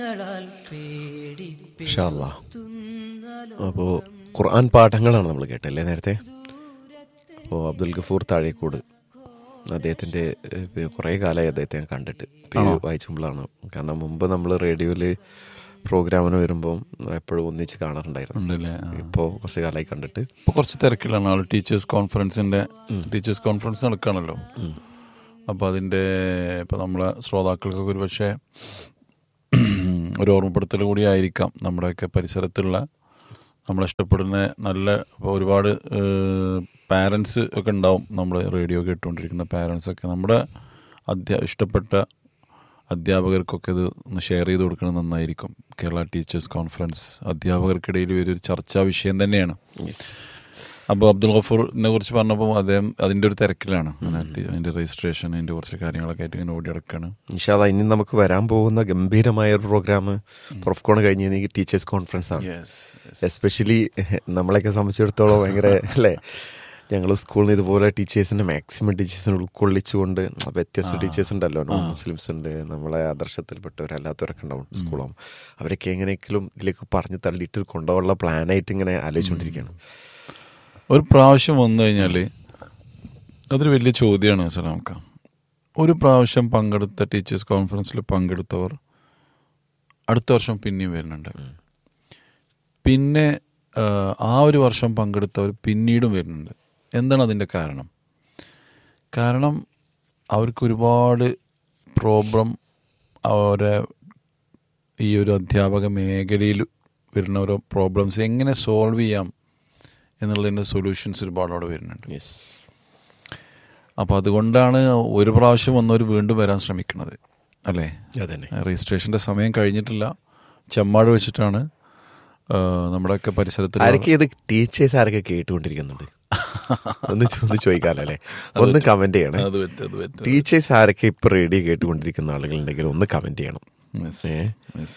ഇൻഷാല്ലാ അപ്പോൾ ഖുർആൻ പാഠങ്ങളാണ് നമ്മൾ കേട്ടല്ലേ നേരത്തെ അപ്പോൾ അബ്ദുൽ ഗഫൂർ താഴേക്കോട് അദ്ദേഹത്തിൻ്റെ കുറേ കാലമായി അദ്ദേഹത്തെ ഞാൻ കണ്ടിട്ട് പേര് വായിച്ചുമ്പോഴാണ് കാരണം മുമ്പ് നമ്മൾ റേഡിയോയിൽ പ്രോഗ്രാമിന് വരുമ്പോൾ എപ്പോഴും ഒന്നിച്ച് കാണാറുണ്ടായിരുന്നു ഉണ്ടല്ലേ ആ. ഇപ്പോൾ കുറച്ച് കാലമായി കണ്ടിട്ട് ഇപ്പൊ കുറച്ച് തിരക്കിലാണ് ആൾ ടീച്ചേഴ്സ് കോൺഫറൻസിന്റെ ടീച്ചേഴ്സ് കോൺഫറൻസ് നടക്കുകയാണല്ലോ അപ്പൊ അതിന്റെ ഇപ്പൊ നമ്മളെ ശ്രോതാക്കൾക്കൊക്കെ ഒരു പക്ഷേ ഒരു ഓർമ്മപ്പെടുത്തൽ കൂടി ആയിരിക്കാം നമ്മുടെയൊക്കെ പരിസരത്തുള്ള നമ്മളെ ഇഷ്ടപ്പെടുന്ന നല്ല ഇപ്പോൾ ഒരുപാട് പാരൻസ് ഒക്കെ ഉണ്ടാവും നമ്മൾ റേഡിയോ കേട്ടുകൊണ്ടിരിക്കുന്ന പാരൻസ് ഒക്കെ നമ്മുടെ അധ്യാ ഇഷ്ടപ്പെട്ട അധ്യാപകർക്കൊക്കെ ഇത് ഒന്ന് ഷെയർ ചെയ്ത് കൊടുക്കുന്നത് നന്നായിരിക്കും കേരള ടീച്ചേഴ്സ് കോൺഫറൻസ് അധ്യാപകർക്കിടയിൽ ഒരു ചർച്ചാ വിഷയം തന്നെയാണ് അപ്പോൾ അബ്ദുൽ ഗഫൂറിനെ കുറിച്ച് പറഞ്ഞപ്പോൾ അദ്ദേഹം അതിൻ്റെ ഒരു തിരക്കിലാണ് അങ്ങനെ അതിൻ്റെ രജിസ്ട്രേഷൻ അതിൻ്റെ കുറച്ച് കാര്യങ്ങളൊക്കെ ആയിട്ട് ഇങ്ങനെ ഓടി നടക്കുകയാണ് ഇൻഷാല്ല ഇനി നമുക്ക് വരാൻ പോകുന്ന ഗംഭീരമായ ഒരു പ്രോഗ്രാം പ്രൊഫ്കോൺ കഴിഞ്ഞ് കഴിഞ്ഞാൽ ടീച്ചേഴ്സ് കോൺഫറൻസ് ആണ് എസ്പെഷ്യലി നമ്മളെയൊക്കെ സംബന്ധിച്ചിടത്തോളം ഭയങ്കര അല്ലേ ഞങ്ങൾ സ്കൂളിൽ നിന്ന് ഇതുപോലെ ടീച്ചേഴ്സിനെ മാക്സിമം ടീച്ചേഴ്സിനെ ഉൾക്കൊള്ളിച്ചുകൊണ്ട് വ്യത്യസ്ത ടീച്ചേഴ്സ് ഉണ്ടല്ലോ നോൺ മുസ്ലിംസ് ഉണ്ട് നമ്മളെ ആദർശത്തിൽപ്പെട്ടവരല്ലാത്തവരൊക്കെ ഉണ്ടാവും സ്കൂളാവും അവരൊക്കെ എങ്ങനെയെങ്കിലും ഇതിലേക്ക് പറഞ്ഞ് തള്ളിയിട്ട് കൊണ്ടുപോകാനുള്ള പ്ലാനായിട്ട് ഇങ്ങനെ ആലോചിച്ചുകൊണ്ടിരിക്കുകയാണ് ഒരു പ്രാവശ്യം വന്നു കഴിഞ്ഞാൽ അതൊരു വലിയ ചോദ്യമാണ് സലാമക്ക ഒരു പ്രാവശ്യം പങ്കെടുത്ത ടീച്ചേഴ്സ് കോൺഫറൻസിൽ പങ്കെടുത്തവർ അടുത്ത വർഷം പിന്നെയും വരുന്നുണ്ട് പിന്നെ ആ, ആ ഒരു വർഷം പങ്കെടുത്തവർ പിന്നീടും വരുന്നുണ്ട് എന്താണ് അതിൻ്റെ കാരണം കാരണം അവർക്ക് ഒരുപാട് പ്രോബ്ലം അവരെ ഈ ഒരു അധ്യാപക മേഖലയിൽ വരുന്ന ഓരോ പ്രോബ്ലംസ് എങ്ങനെ സോൾവ് ചെയ്യാം എന്നുള്ളതിൻ്റെ സൊല്യൂഷൻസ് ഒരുപാട് അവിടെ വരുന്നുണ്ട് യെസ് അപ്പോൾ അതുകൊണ്ടാണ് ഒരു പ്രാവശ്യം വന്നവർ വീണ്ടും വരാൻ ശ്രമിക്കുന്നത് അല്ലേ അതന്നെ രജിസ്ട്രേഷൻ്റെ സമയം കഴിഞ്ഞിട്ടില്ല ചെമ്മാട് വെച്ചിട്ടാണ് ആ, നമ്മുടെയൊക്കെ പരിസരത്തിൽ ആരൊക്കെ ഇത് ടീച്ചേഴ്സ് ആരൊക്കെ കേട്ടുകൊണ്ടിരിക്കുന്നുണ്ട് ഒന്ന് ചോ- ഒന്ന് ചോദിക്കാമല്ലോ അല്ലേ ഒന്ന് കമന്റ് ചെയ്യണം അത് പറ്റും അത് പറ്റും ടീച്ചേഴ്സ് ആരൊക്കെ ഇപ്പൊ റേഡിയോ കേട്ടുകൊണ്ടിരിക്കുന്ന ആളുകളുണ്ടെങ്കിൽ ഒന്ന് കമന്റ് ചെയ്യണം Yes, ഏ? yes.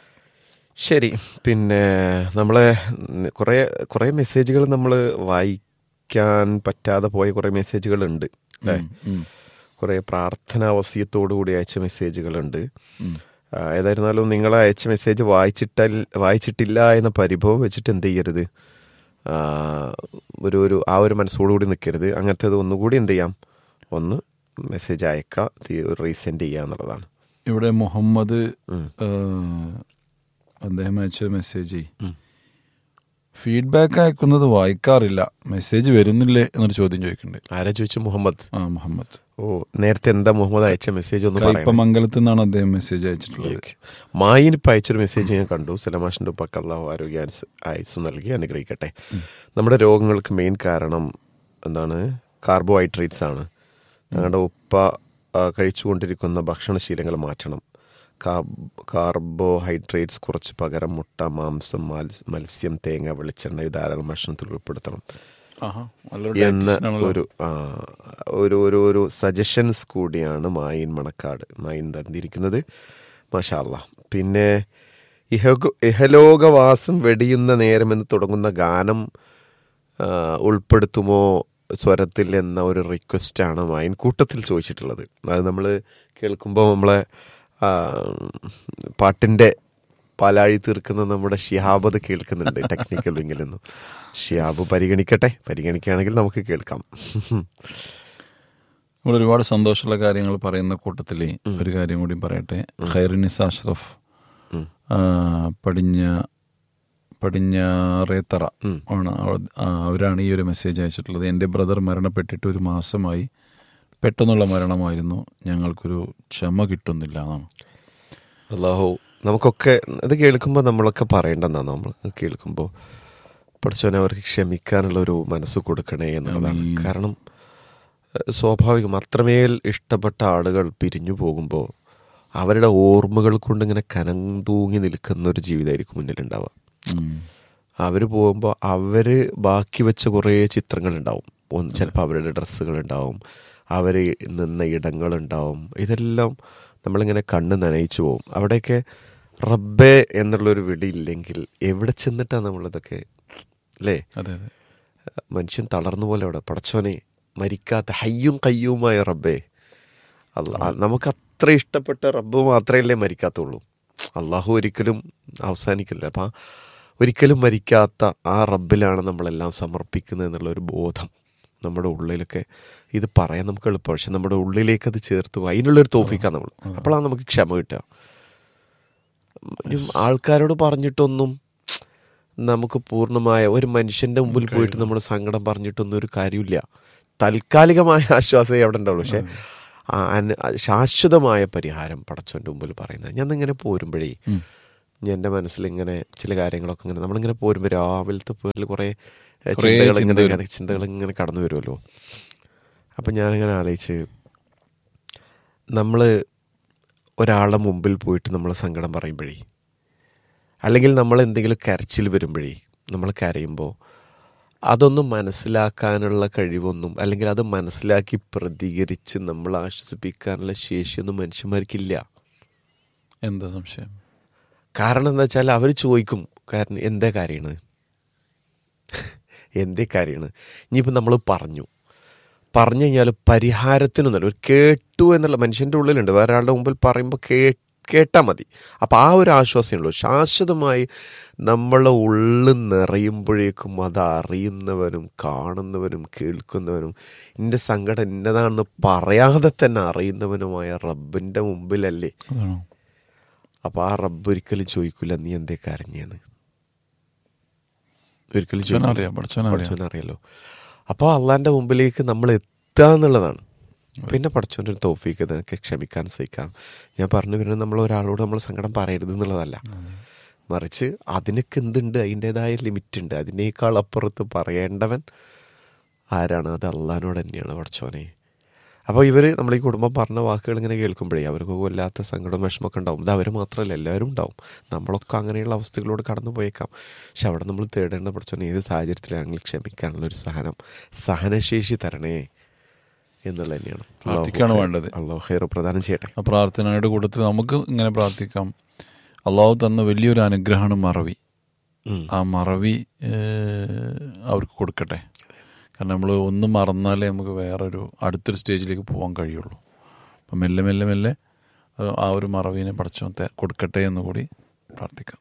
ശരി പിന്നെ നമ്മളെ കുറേ കുറേ മെസ്സേജുകൾ നമ്മൾ വായിക്കാൻ പറ്റാതെ പോയ കുറേ മെസ്സേജുകൾ ഉണ്ട് അല്ലേ ഉം. കുറേ പ്രാർത്ഥനാ വസീയത്തോടു കൂടി അയച്ച മെസ്സേജുകളുണ്ട് ഉം. ആ, ഏതായിരുന്നാലും നിങ്ങൾ അയച്ച മെസ്സേജ് വായിച്ചിട്ടൽ വായിച്ചിട്ടില്ല എന്ന പരിഭവം വെച്ചിട്ട് എന്ത് ചെയ്യരുത് ആ, ഒരു ഒരു ആ ഒരു മനസ്സോടുകൂടി നിൽക്കരുത് അങ്ങനത്തേത് ഒന്നുകൂടി എന്ത് ചെയ്യാം ഒന്ന് മെസ്സേജ് അയക്കാം റീസെൻഡ് ചെയ്യുക എന്നുള്ളതാണ് ഇവിടെ മുഹമ്മദ് ഉം. ആ, അദ്ദേഹം അയച്ച മെസ്സേജ് ഫീഡ്ബാക്ക് അയക്കുന്നത് വായിക്കാറില്ല മെസ്സേജ് വരുന്നില്ലേ എന്നൊരു ചോദ്യം ചോദിക്കുന്നുണ്ട് ആരാ ചോദിച്ചു മുഹമ്മദ് ആ മുഹമ്മദ് ഓ നേരത്തെ എന്താ മുഹമ്മദ് അയച്ച മെസ്സേജ് ഒന്ന് പറയാം കയ്പമംഗലത്ത് നിന്നാണ് അദ്ദേഹം മെസ്സേജ് അയച്ചിട്ടുള്ളത് മായിനിപ്പോൾ അയച്ചൊരു മെസ്സേജ് ഞാൻ കണ്ടു സലമാഷിൻ്റെ ഉപ്പക്ക് അള്ളാഹു ആരോഗ്യ ആയുസ് നൽകി അനുഗ്രഹിക്കട്ടെ നമ്മുടെ രോഗങ്ങൾക്ക് മെയിൻ കാരണം എന്താണ് കാർബോഹൈഡ്രേറ്റ്സ് ആണ് ഞങ്ങളുടെ ഉപ്പ ആ, കഴിച്ചുകൊണ്ടിരിക്കുന്ന ഭക്ഷണശീലങ്ങൾ മാറ്റണം കാർബോഹൈഡ്രേറ്റ്സ് കുറച്ച് പകരം മുട്ട മാംസം മത്സ്- മത്സ്യം തേങ്ങ വെളിച്ചെണ്ണ ഇത് ധാരാളം ഭക്ഷണത്തിൽ ഉൾപ്പെടുത്തണം ആഹാ, നല്ലൊരു എന്ന dietitian ആണല്ലോ. ഒരു ആ, ഒരു ഒരു ഒരു സജഷൻസ് കൂടിയാണ് മായിൻ മണക്കാട് മായിൻ തന്നിരിക്കുന്നത് മഷാല്ല പിന്നെ ഇഹഗ ഇഹലോകവാസം വെടിയുന്ന നേരമെന്ന് തുടങ്ങുന്ന ഗാനം ആ, ഉൾപ്പെടുത്തുമോ സ്വരത്തിൽ എന്ന ഒരു റിക്വസ്റ്റാണ് മായിൻ കൂട്ടത്തിൽ ചോദിച്ചിട്ടുള്ളത് അത് നമ്മൾ കേൾക്കുമ്പോൾ നമ്മളെ ആ, പാട്ടിൻ്റെ പാലാഴി തീർക്കുന്ന നമ്മുടെ ഷിഹാബ് കേൾക്കുന്നുണ്ട് ടെക്നിക്കൽ വിങ്ങിൽ നിന്നും ഷിഹാബ് പരിഗണിക്കട്ടെ പരിഗണിക്കുകയാണെങ്കിൽ നമുക്ക് കേൾക്കാം നമ്മൾ ഒരുപാട് സന്തോഷമുള്ള കാര്യങ്ങൾ പറയുന്ന കൂട്ടത്തിൽ ഒരു കാര്യം കൂടി പറയട്ടെ ഖൈറുനിസ് അഷ്റഫ് ഉം. ആ, പടിഞ്ഞ പടിഞ്ഞാറേത്തറ ആണ് അവ- ആ, അവരാണ് ഈ ഒരു മെസ്സേജ് അയച്ചിട്ടുള്ളത് എൻ്റെ ബ്രദർ മരണപ്പെട്ടിട്ട് ഒരു മാസമായി പെട്ടെന്നുള്ള മരണമായിരുന്നു ഞങ്ങൾക്കൊരു ക്ഷമ കിട്ടുന്നില്ല എന്നാണ് അല്ലാഹു നമുക്കൊക്കെ ഇത് കേൾക്കുമ്പോൾ നമ്മളൊക്കെ പറയേണ്ടതാണ് നമ്മൾ കേൾക്കുമ്പോൾ പഠിച്ചവനെ അവർക്ക് ക്ഷമിക്കാനുള്ള ഒരു മനസ്സ് കൊടുക്കണേ എന്നുള്ളതാണ് കാരണം ഏഹ്, സ്വാഭാവികം അത്രമേൽ ഇഷ്ടപ്പെട്ട ആളുകൾ പിരിഞ്ഞു പോകുമ്പോൾ അവരുടെ ഓർമ്മകൾ കൊണ്ട് ഇങ്ങനെ കനം തൂങ്ങി നിൽക്കുന്ന ഒരു ജീവിതമായിരിക്കും മുന്നിലുണ്ടാവുക ഉം. അവർ പോകുമ്പോൾ അവർ ബാക്കി വെച്ച കുറേ ചിത്രങ്ങളുണ്ടാവും ഒന്ന് ചിലപ്പോൾ അവരുടെ ഡ്രസ്സുകൾ ഉണ്ടാവും അവർ നിന്ന ഇടങ്ങളുണ്ടാവും ഇതെല്ലാം നമ്മളിങ്ങനെ കണ്ണ് നനയിച്ചു പോകും അവിടെയൊക്കെ റബ്ബേ എന്നുള്ളൊരു വിളി ഇല്ലെങ്കിൽ എവിടെ ചെന്നിട്ടാണ് നമ്മളിതൊക്കെ അല്ലേ അതെ അതെ മനുഷ്യൻ തളർന്നു പോലെ അവിടെ പടച്ചോനെ മരിക്കാത്ത ഹയ്യും കയ്യുമായ റബ്ബേ അല്ല നമുക്ക് അത്ര ഇഷ്ടപ്പെട്ട റബ്ബ് മാത്രമല്ലേ മരിക്കാത്തുള്ളൂ അള്ളാഹു ഒരിക്കലും അവസാനിക്കില്ല അപ്പം ആ ഒരിക്കലും മരിക്കാത്ത ആ റബ്ബിലാണ് നമ്മളെല്ലാം സമർപ്പിക്കുന്നത് എന്നുള്ള ഒരു ബോധം നമ്മുടെ ഉള്ളിലൊക്കെ ഇത് പറയാൻ നമുക്ക് എളുപ്പം പക്ഷെ നമ്മുടെ ഉള്ളിലേക്ക് അത് ചേർത്ത് പോകും. അതിനുള്ളൊരു തോഫിക്കാൻ നമ്മൾ അപ്പോഴാണ് നമുക്ക് ക്ഷമ കിട്ടുക ഇനി ആൾക്കാരോട് പറഞ്ഞിട്ടൊന്നും നമുക്ക് പൂർണ്ണമായ ഒരു മനുഷ്യന്റെ മുമ്പിൽ പോയിട്ട് നമ്മുടെ സങ്കടം പറഞ്ഞിട്ടൊന്നും ഒരു കാര്യമില്ല താൽക്കാലികമായ ആശ്വാസമേ അവിടെ ഉണ്ടാവുള്ളൂ പക്ഷെ ആ അന- ശാശ്വതമായ പരിഹാരം പടച്ചോൻ്റെ മുമ്പിൽ പറയുന്നത് ഞാൻ ഇങ്ങനെ പോരുമ്പോഴേ ഉം. ഞാൻ എൻ്റെ മനസ്സിൽ ഇങ്ങനെ ചില കാര്യങ്ങളൊക്കെ ഇങ്ങനെ നമ്മളിങ്ങനെ പോരുമ്പോൾ രാവിലത്തെ പേരിൽ കുറേ കുറേ ചിന്തകൾ ചിന്ത ഇങ്ങനെ വരും. ചിന്തകൾ ഇങ്ങനെ കടന്നു വരുമല്ലോ അപ്പം ഞാനിങ്ങനെ ആലോചിച്ച് നമ്മൾ ഒരാളുടെ മുമ്പിൽ പോയിട്ട് നമ്മൾ സങ്കടം പറയുമ്പോഴേ അല്ലെങ്കിൽ നമ്മൾ എന്തെങ്കിലും കരച്ചിൽ വരുമ്പോഴേ നമ്മൾ കരയുമ്പോൾ അതൊന്നും മനസ്സിലാക്കാനുള്ള കഴിവൊന്നും അല്ലെങ്കിൽ അത് മനസ്സിലാക്കി പ്രതികരിച്ച് നമ്മൾ ആശ്വസിപ്പിക്കാനുള്ള ശേഷിയൊന്നും മനുഷ്യന്മാർക്കില്ല എന്താ സംശയം കാരണം എന്താ വെച്ചാൽ അവർ ചോദിക്കും കാരണം എന്താ കാര്യമാണ് എന്തേ കാര്യമാണ് ഇനിയിപ്പോൾ നമ്മൾ പറഞ്ഞു പറഞ്ഞു കഴിഞ്ഞാൽ പരിഹാരത്തിനൊന്നുമല്ല ഒരു കേട്ടു എന്നുള്ള മനുഷ്യൻ്റെ ഉള്ളിലുണ്ട് വേറെ ആളുടെ മുമ്പിൽ പറയുമ്പോൾ കേ കേട്ടാൽ മതി അപ്പോൾ ആ ഒരു ആശ്വാസമേ ഉള്ളൂ ശാശ്വതമായി നമ്മളെ ഉള്ളിൽ നിറയുമ്പോഴേക്കും അത് അറിയുന്നവനും കാണുന്നവനും കേൾക്കുന്നവനും എൻ്റെ സങ്കടം എന്നതാണെന്ന് പറയാതെ തന്നെ അറിയുന്നവനുമായ റബ്ബിൻ്റെ മുമ്പിലല്ലേ അതാണോ അപ്പൊ ആ റബ്ബ് ഒരിക്കലും ചോദിക്കില്ല നീ എന്തേ കരഞ്ഞേന്ന് ഒരിക്കലും പഠിച്ചോനെ അറിയാം, പഠിച്ചോനെ അറിയാം. പഠിച്ചോനെ അറിയാലോ അപ്പോൾ അള്ളാന്റെ മുമ്പിലേക്ക് നമ്മൾ എത്തുക എന്നുള്ളതാണ് പിന്നെ പഠിച്ചോൻ്റെ ഒരു തോഫീക്ക് നിനക്ക് ക്ഷമിക്കാൻ സഹിക്കാം ഞാൻ പറഞ്ഞു വരുന്നത് നമ്മൾ ഒരാളോട് നമ്മൾ സങ്കടം പറയരുത് എന്നുള്ളതല്ല മറിച്ച് അതിനൊക്കെ എന്തുണ്ട് അതിൻ്റെതായ ലിമിറ്റ് ഉണ്ട് അതിനേക്കാൾ അപ്പുറത്ത് പറയേണ്ടവൻ ആരാണ് അത് അള്ളഹാനോട് തന്നെയാണ് പഠിച്ചോനെ അപ്പോൾ ഇവർ നമ്മൾ ഈ കുടുംബം പറഞ്ഞ വാക്കുകൾ ഇങ്ങനെ കേൾക്കുമ്പോഴേ അവർക്ക് കൊല്ലാത്ത സങ്കടവും വിഷമമൊക്കെ ഉണ്ടാവും ഇത് അവർ മാത്രമല്ല എല്ലാവരും ഉണ്ടാവും നമ്മളൊക്കെ അങ്ങനെയുള്ള അവസ്ഥകളോട് കടന്നു പോയേക്കാം പക്ഷെ അവിടെ നമ്മൾ തേടേണ്ട പഠിച്ചോനെ ഏത് സാഹചര്യത്തിലാണെങ്കിൽ ക്ഷമിക്കാനുള്ള ഒരു സഹനം സഹനശേഷി തരണേ എന്നുള്ള തന്നെയാണ് പ്രാർത്ഥിക്കുകയാണ് വേണ്ടത്. അള്ളാഹു ഹൈർ പ്രദാനം ചെയ്യട്ടെ ആ പ്രാർത്ഥനയുടെ കൂട്ടത്തിൽ നമുക്ക് ഇങ്ങനെ പ്രാർത്ഥിക്കാം അള്ളാഹു തന്ന വലിയൊരു അനുഗ്രഹമാണ് മറവി ഉം. ആ മറവി ഏഹ്, അവർക്ക് കൊടുക്കട്ടെ കാരണം നമ്മൾ ഒന്ന് മറന്നാലേ നമുക്ക് വേറൊരു അടുത്തൊരു സ്റ്റേജിലേക്ക് പോകാൻ കഴിയുള്ളൂ അപ്പം മെല്ലെ മെല്ലെ മെല്ലെ അത് ആ ഒരു മറവിനെ പഠിച്ചോ കൊടുക്കട്ടെ എന്ന് കൂടി പ്രാർത്ഥിക്കാം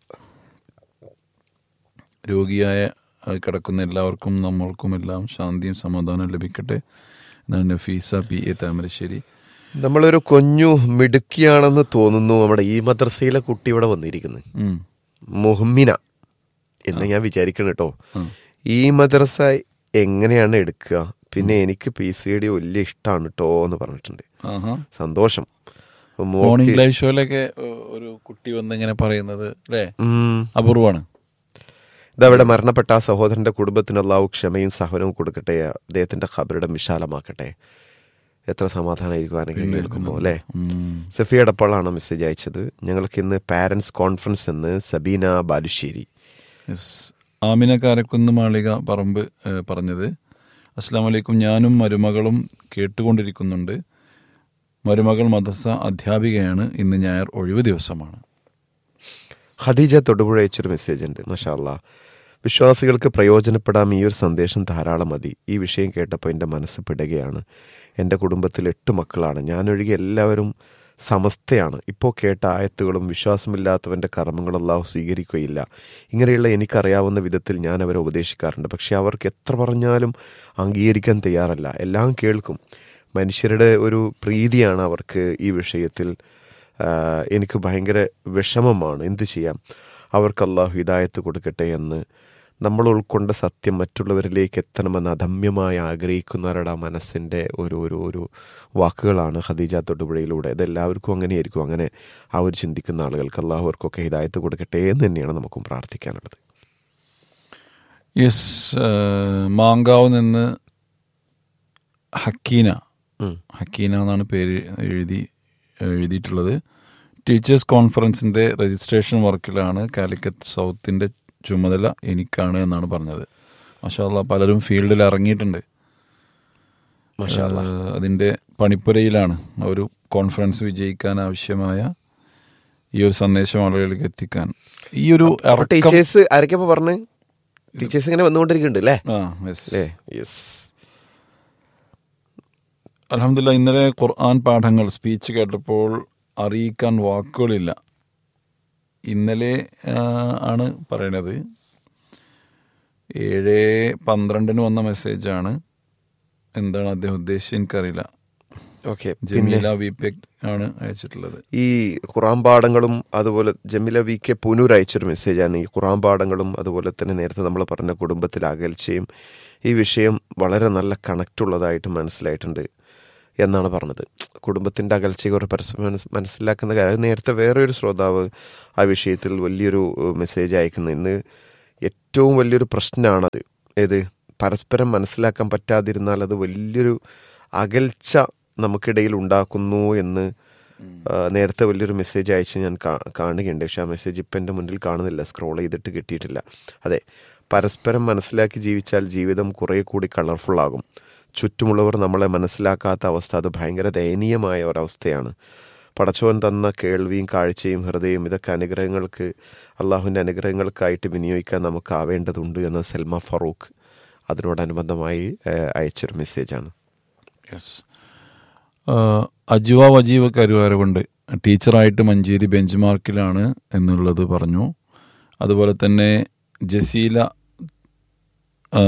രോഗിയായ ആ, കിടക്കുന്ന എല്ലാവർക്കും നമ്മൾക്കും എല്ലാം ശാന്തിയും സമാധാനവും ലഭിക്കട്ടെ എന്നാണ് നഫീസ പി എ താമരശ്ശേരി നമ്മളൊരു കുഞ്ഞു മിടുക്കിയാണെന്ന് തോന്നുന്നു നമ്മുടെ ഈ മദ്രസയിലെ കുട്ടി ഇവിടെ വന്നിരിക്കുന്നത് ഉം. മുഹമ്മിന എന്ന് ഞാൻ വിചാരിക്കണം കേട്ടോ ഉം. ഈ മദ്രസ എങ്ങനെയാണ് എടുക്കുക പിന്നെ എനിക്ക് പി സി ഡി വലിയ ഇഷ്ടമാണ് കേട്ടോ എന്ന് പറഞ്ഞിട്ടുണ്ട് ആഹാ സന്തോഷം അപ്പൊ മോക്ക് മോർണിംഗ് ലൈവ് ഷോയിലൊക്കെ ഏഹ്, ഒരു കുട്ടി വന്ന് ഇങ്ങനെ പറയുന്നത് അല്ലേ ഉം, അപൂർവമാണ് ഇതവിടെ മരണപ്പെട്ട ആ സഹോദരന്റെ കുടുംബത്തിന് അള്ളാഹു ക്ഷമയും സഹനവും കൊടുക്കട്ടെ അദ്ദേഹത്തിന്റെ ഖബറിടം വിശാലമാക്കട്ടെ എത്ര സമാധാനമായിരിക്കും ആരെങ്കിലും കേൾക്കുമ്പോൾ അല്ലേ ഉം. സഫിയ എടപ്പാളാണ് മെസ്സേജ് അയച്ചത് ഞങ്ങൾക്ക് ഇന്ന് പാരന്റ്സ് കോൺഫറൻസ് എന്ന് സബീന ബാലുശ്ശേരി യെസ് ആമിന കാരക്കുന്ന് മാളിക പറമ്പ് ഏഹ്, പറഞ്ഞത് അസ്സാം വലൈക്കും ഞാനും മരുമകളും കേട്ടുകൊണ്ടിരിക്കുന്നുണ്ട് മരുമകൾ മദർസ അധ്യാപികയാണ് ഇന്ന് ഞായർ ഒഴിവ് ദിവസമാണ് ഖദീജ തൊടുപുഴ അയച്ചൊരു മെസ്സേജ് ഉണ്ട് മഷാല്ല വിശ്വാസികൾക്ക് പ്രയോജനപ്പെടാം ഈ ഒരു സന്ദേശം ധാരാളം മതി ഈ വിഷയം കേട്ടപ്പോൾ എൻ്റെ മനസ്സ് പിടുകയാണ് എൻ്റെ കുടുംബത്തിൽ എട്ട് മക്കളാണ് ഞാനൊഴികെ എല്ലാവരും സമസ്തയാണ് ഇപ്പോൾ കേട്ട ആയത്തുകളും വിശ്വാസമില്ലാത്തവൻ്റെ കർമ്മങ്ങളും അല്ലാഹു സ്വീകരിക്കുകയില്ല ഇങ്ങനെയുള്ള എനിക്കറിയാവുന്ന വിധത്തിൽ ഞാൻ അവരെ ഉപദേശിക്കാറുണ്ട് പക്ഷേ അവർക്ക് എത്ര പറഞ്ഞാലും അംഗീകരിക്കാൻ തയ്യാറല്ല എല്ലാം കേൾക്കും മനുഷ്യരുടെ ഒരു പ്രീതിയാണ് അവർക്ക് ഈ വിഷയത്തിൽ ആഹ് എനിക്ക് ഭയങ്കര വിഷമമാണ് എന്തു ചെയ്യാം അവർക്ക് അള്ളാഹു ഹിദായത്ത് കൊടുക്കട്ടെ എന്ന് നമ്മൾ ഉൾക്കൊണ്ട സത്യം മറ്റുള്ളവരിലേക്ക് എത്തണമെന്ന് അധമ്യമായി ആഗ്രഹിക്കുന്നവരുടെ ആ മനസ്സിൻ്റെ ഒരു ഒരു ഒരു വാക്കുകളാണ് ഖദീജ തൊടുപുഴയിലൂടെ ഇതെല്ലാവർക്കും അങ്ങനെയായിരിക്കും അങ്ങനെ ആ ഒരു ചിന്തിക്കുന്ന ആളുകൾക്ക് അള്ളാഹു അവർക്കൊക്കെ ഹിദായത്ത് കൊടുക്കട്ടെ എന്ന് തന്നെയാണ് നമുക്കും പ്രാർത്ഥിക്കാനുള്ളത് യെസ് മാങ്കാവ് നിന്ന് ഹക്കീന ഉം. ഹക്കീന എന്നാണ് പേര് എഴുതി എഴുതിയിട്ടുള്ളത് ടീച്ചേഴ്സ് കോൺഫറൻസിന്റെ രജിസ്ട്രേഷൻ വർക്കിലാണ് കാലിക്കറ്റ് സൗത്തിന്റെ ചുമതല എനിക്കാണ് എന്നാണ് പറഞ്ഞത് മാഷാല്ല പലരും ഫീൽഡിൽ ഇറങ്ങിയിട്ടുണ്ട് മാഷാ അല്ലാ. ഏഹ് അതിന്റെ പണിപ്പുരയിലാണ് ആ ഒരു കോൺഫറൻസ് വിജയിക്കാൻ ആവശ്യമായ ഈ ഒരു സന്ദേശം ആളുകളിലേക്ക് എത്തിക്കാൻ ഈ ഒരു അപ്പോൾ ഇറക്കം ടീച്ചേഴ്സ് ആരൊക്കെ പറഞ്ഞ് ടീച്ചേഴ്സ് ഇങ്ങനെ വന്നുകൊണ്ടിരിക്കുന്നുണ്ട് അല്ലേ ആ യെസ് അല്ലേ യെസ് അലഹമില്ല ഇന്നലെ ഖുർആൻ പാഠങ്ങൾ സ്പീച്ച് കേട്ടപ്പോൾ അറിയിക്കാൻ വാക്കുകളില്ല ഇന്നലെ ആ, ആണ് പറയണത് ഏഴ് പന്ത്രണ്ടിന് വന്ന മെസ്സേജാണ് എന്താണ് അദ്ദേഹം ഉദ്ദേശിച്ചത് എനിക്കറിയില്ല ഓക്കെ ജമീല വി പി ആണ് അയച്ചിട്ടുള്ളത് ഈ ഖുറാൻ പാഠങ്ങളും അതുപോലെ ജമില വി കെ പുനൂർ അയച്ചൊരു മെസ്സേജാണ് ഈ ഖുറാൻ പാഠങ്ങളും അതുപോലെ തന്നെ നേരത്തെ നമ്മൾ പറഞ്ഞ കുടുംബത്തിൽ അകൽച്ചയും ഈ വിഷയം വളരെ നല്ല കണക്റ്റ് ഉള്ളതായിട്ട് മനസ്സിലായിട്ടുണ്ട് എന്നാണ് പറഞ്ഞത് കുടുംബത്തിൻ്റെ അകൽച്ചയെ കുറെ പരസ്പരം മനസ് മനസ്സിലാക്കുന്ന കാര്യം അത് നേരത്തെ വേറെ ഒരു ശ്രോതാവ് ആ വിഷയത്തിൽ വലിയൊരു ഏഹ്, മെസ്സേജ് അയക്കുന്നത് ഇന്ന് ഏറ്റവും വലിയൊരു പ്രശ്നമാണത് ഏത് പരസ്പരം മനസ്സിലാക്കാൻ പറ്റാതിരുന്നാൽ അത് വലിയൊരു അകൽച്ച നമുക്കിടയിൽ ഉണ്ടാക്കുന്നു എന്ന് ആ, നേരത്തെ വലിയൊരു മെസ്സേജ് അയച്ച് ഞാൻ കാ- കാണുകയുണ്ട് പക്ഷെ ആ മെസ്സേജ് ഇപ്പം എൻ്റെ മുന്നിൽ കാണുന്നില്ല സ്ക്രോൾ ചെയ്തിട്ട് കിട്ടിയിട്ടില്ല അതെ പരസ്പരം മനസ്സിലാക്കി ജീവിച്ചാൽ ജീവിതം കുറേ കൂടി കളർഫുൾ ആകും ചുറ്റുമുള്ളവർ നമ്മളെ മനസ്സിലാക്കാത്ത അവസ്ഥ അത് ഭയങ്കര ദയനീയമായ ഒരവസ്ഥയാണ് പടച്ചോൻ തന്ന കേൾവിയും കാഴ്ചയും ഹൃദയവും ഇതൊക്കെ അനുഗ്രഹങ്ങൾക്ക് അള്ളാഹുവിൻ്റെ അനുഗ്രഹങ്ങൾക്കായിട്ട് വിനിയോഗിക്കാൻ നമുക്ക് ആവേണ്ടതുണ്ട് എന്ന് സൽമ ഫറൂഖ് അതിനോടനുബന്ധമായി ഏഹ്, അയച്ചൊരു മെസ്സേജാണ് യെസ് അജുവ വജീവ് കരുവാരകൊണ്ട് ടീച്ചറായിട്ട് മഞ്ചേരി ബെഞ്ച് മാർക്കിലാണ് എന്നുള്ളത് പറഞ്ഞു അതുപോലെ തന്നെ ജസീല ആ,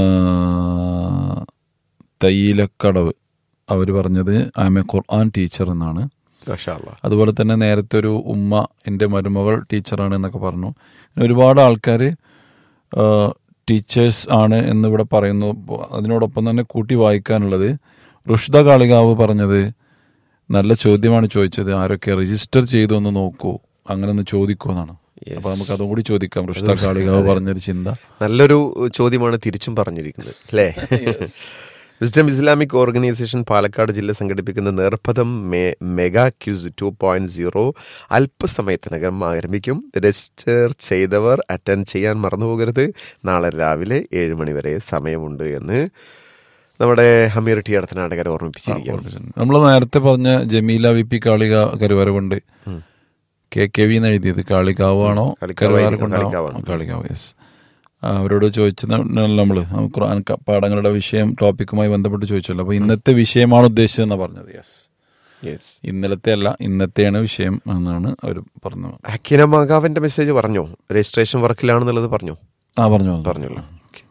തയ്യിലക്കടവ് അവർ പറഞ്ഞത് I M A Quran teacher എന്നാണ് മാഷാ അല്ലാ. അതുപോലെ തന്നെ നേരത്തെ ഒരു ഉമ്മ എൻ്റെ മരുമകൾ ടീച്ചറാണ് എന്നൊക്കെ പറഞ്ഞു അങ്ങനെ ഒരുപാട് ആൾക്കാർ ടീച്ചേഴ്സ് ആണ് എന്നിവിടെ പറയുന്നു അപ്പോൾ അതിനോടൊപ്പം തന്നെ കൂട്ടി വായിക്കാനുള്ളത് റുഷ്ദ കാളികാവ് പറഞ്ഞത് നല്ല ചോദ്യമാണ് ചോദിച്ചത് ആരൊക്കെ രജിസ്റ്റർ ചെയ്തു എന്ന് നോക്കൂ അങ്ങനെ ഒന്ന് ചോദിക്കൂ എന്നാണ് അപ്പൊ നമുക്ക് അതും കൂടി ചോദിക്കാം റുഷ്ദ കാളികാവ് പറഞ്ഞൊരു ചിന്ത നല്ലൊരു ചോദ്യമാണ് തിരിച്ചും പറഞ്ഞിരിക്കുന്നത് അല്ലേ വിസ്ഡം ഇസ്ലാമിക് ഓർഗനൈസേഷൻ പാലക്കാട് ജില്ല സംഘടിപ്പിക്കുന്ന നേർപ്പദം മെ- mega quiz two point zero അല്പസമയത്തിനകം ആരംഭിക്കും രജിസ്റ്റർ ചെയ്തവർ അറ്റൻഡ് ചെയ്യാൻ മറന്നുപോകരുത് നാളെ രാവിലെ ഏഴ് മണി വരെ സമയമുണ്ട് എന്ന് നമ്മുടെ ഹമീർ ടി അടുത്തനാടകർ ഓർമ്മിപ്പിച്ചിരിക്കുകയാണ് നമ്മൾ നേരത്തെ പറഞ്ഞ ജമീല വി പി കാളിക കരുവാരകൊണ്ട് കെ കെ വി എന്ന് എഴുതിയത് കാളികാവാണോ കാളികാവായിരിക്കും, കരുവാരക്കൊണ്ടാണോ കാളികാവാണ്. കാളികാവ് യെസ് അവരോട് ചോദിച്ചത് നമ്മൾ ഖുർആൻ ക- പാഠങ്ങളുടെ വിഷയം ടോപ്പിക്കുമായി ബന്ധപ്പെട്ട് ചോദിച്ചല്ലോ അപ്പോൾ ഇന്നത്തെ വിഷയമാണ് ഉദ്ദേശിച്ചതെന്നാണ് പറഞ്ഞത് യെസ് യെസ് ഇന്നലത്തെ അല്ല ഇന്നത്തെയാണ് വിഷയം എന്നാണ് അവർ പറഞ്ഞത് ഹക്കീന മാകാവിന്റെ മെസ്സേജ് പറഞ്ഞോ രജിസ്ട്രേഷൻ വർക്കിലാണെന്നുള്ളത് പറഞ്ഞോ ആ പറഞ്ഞു പറഞ്ഞല്ലോ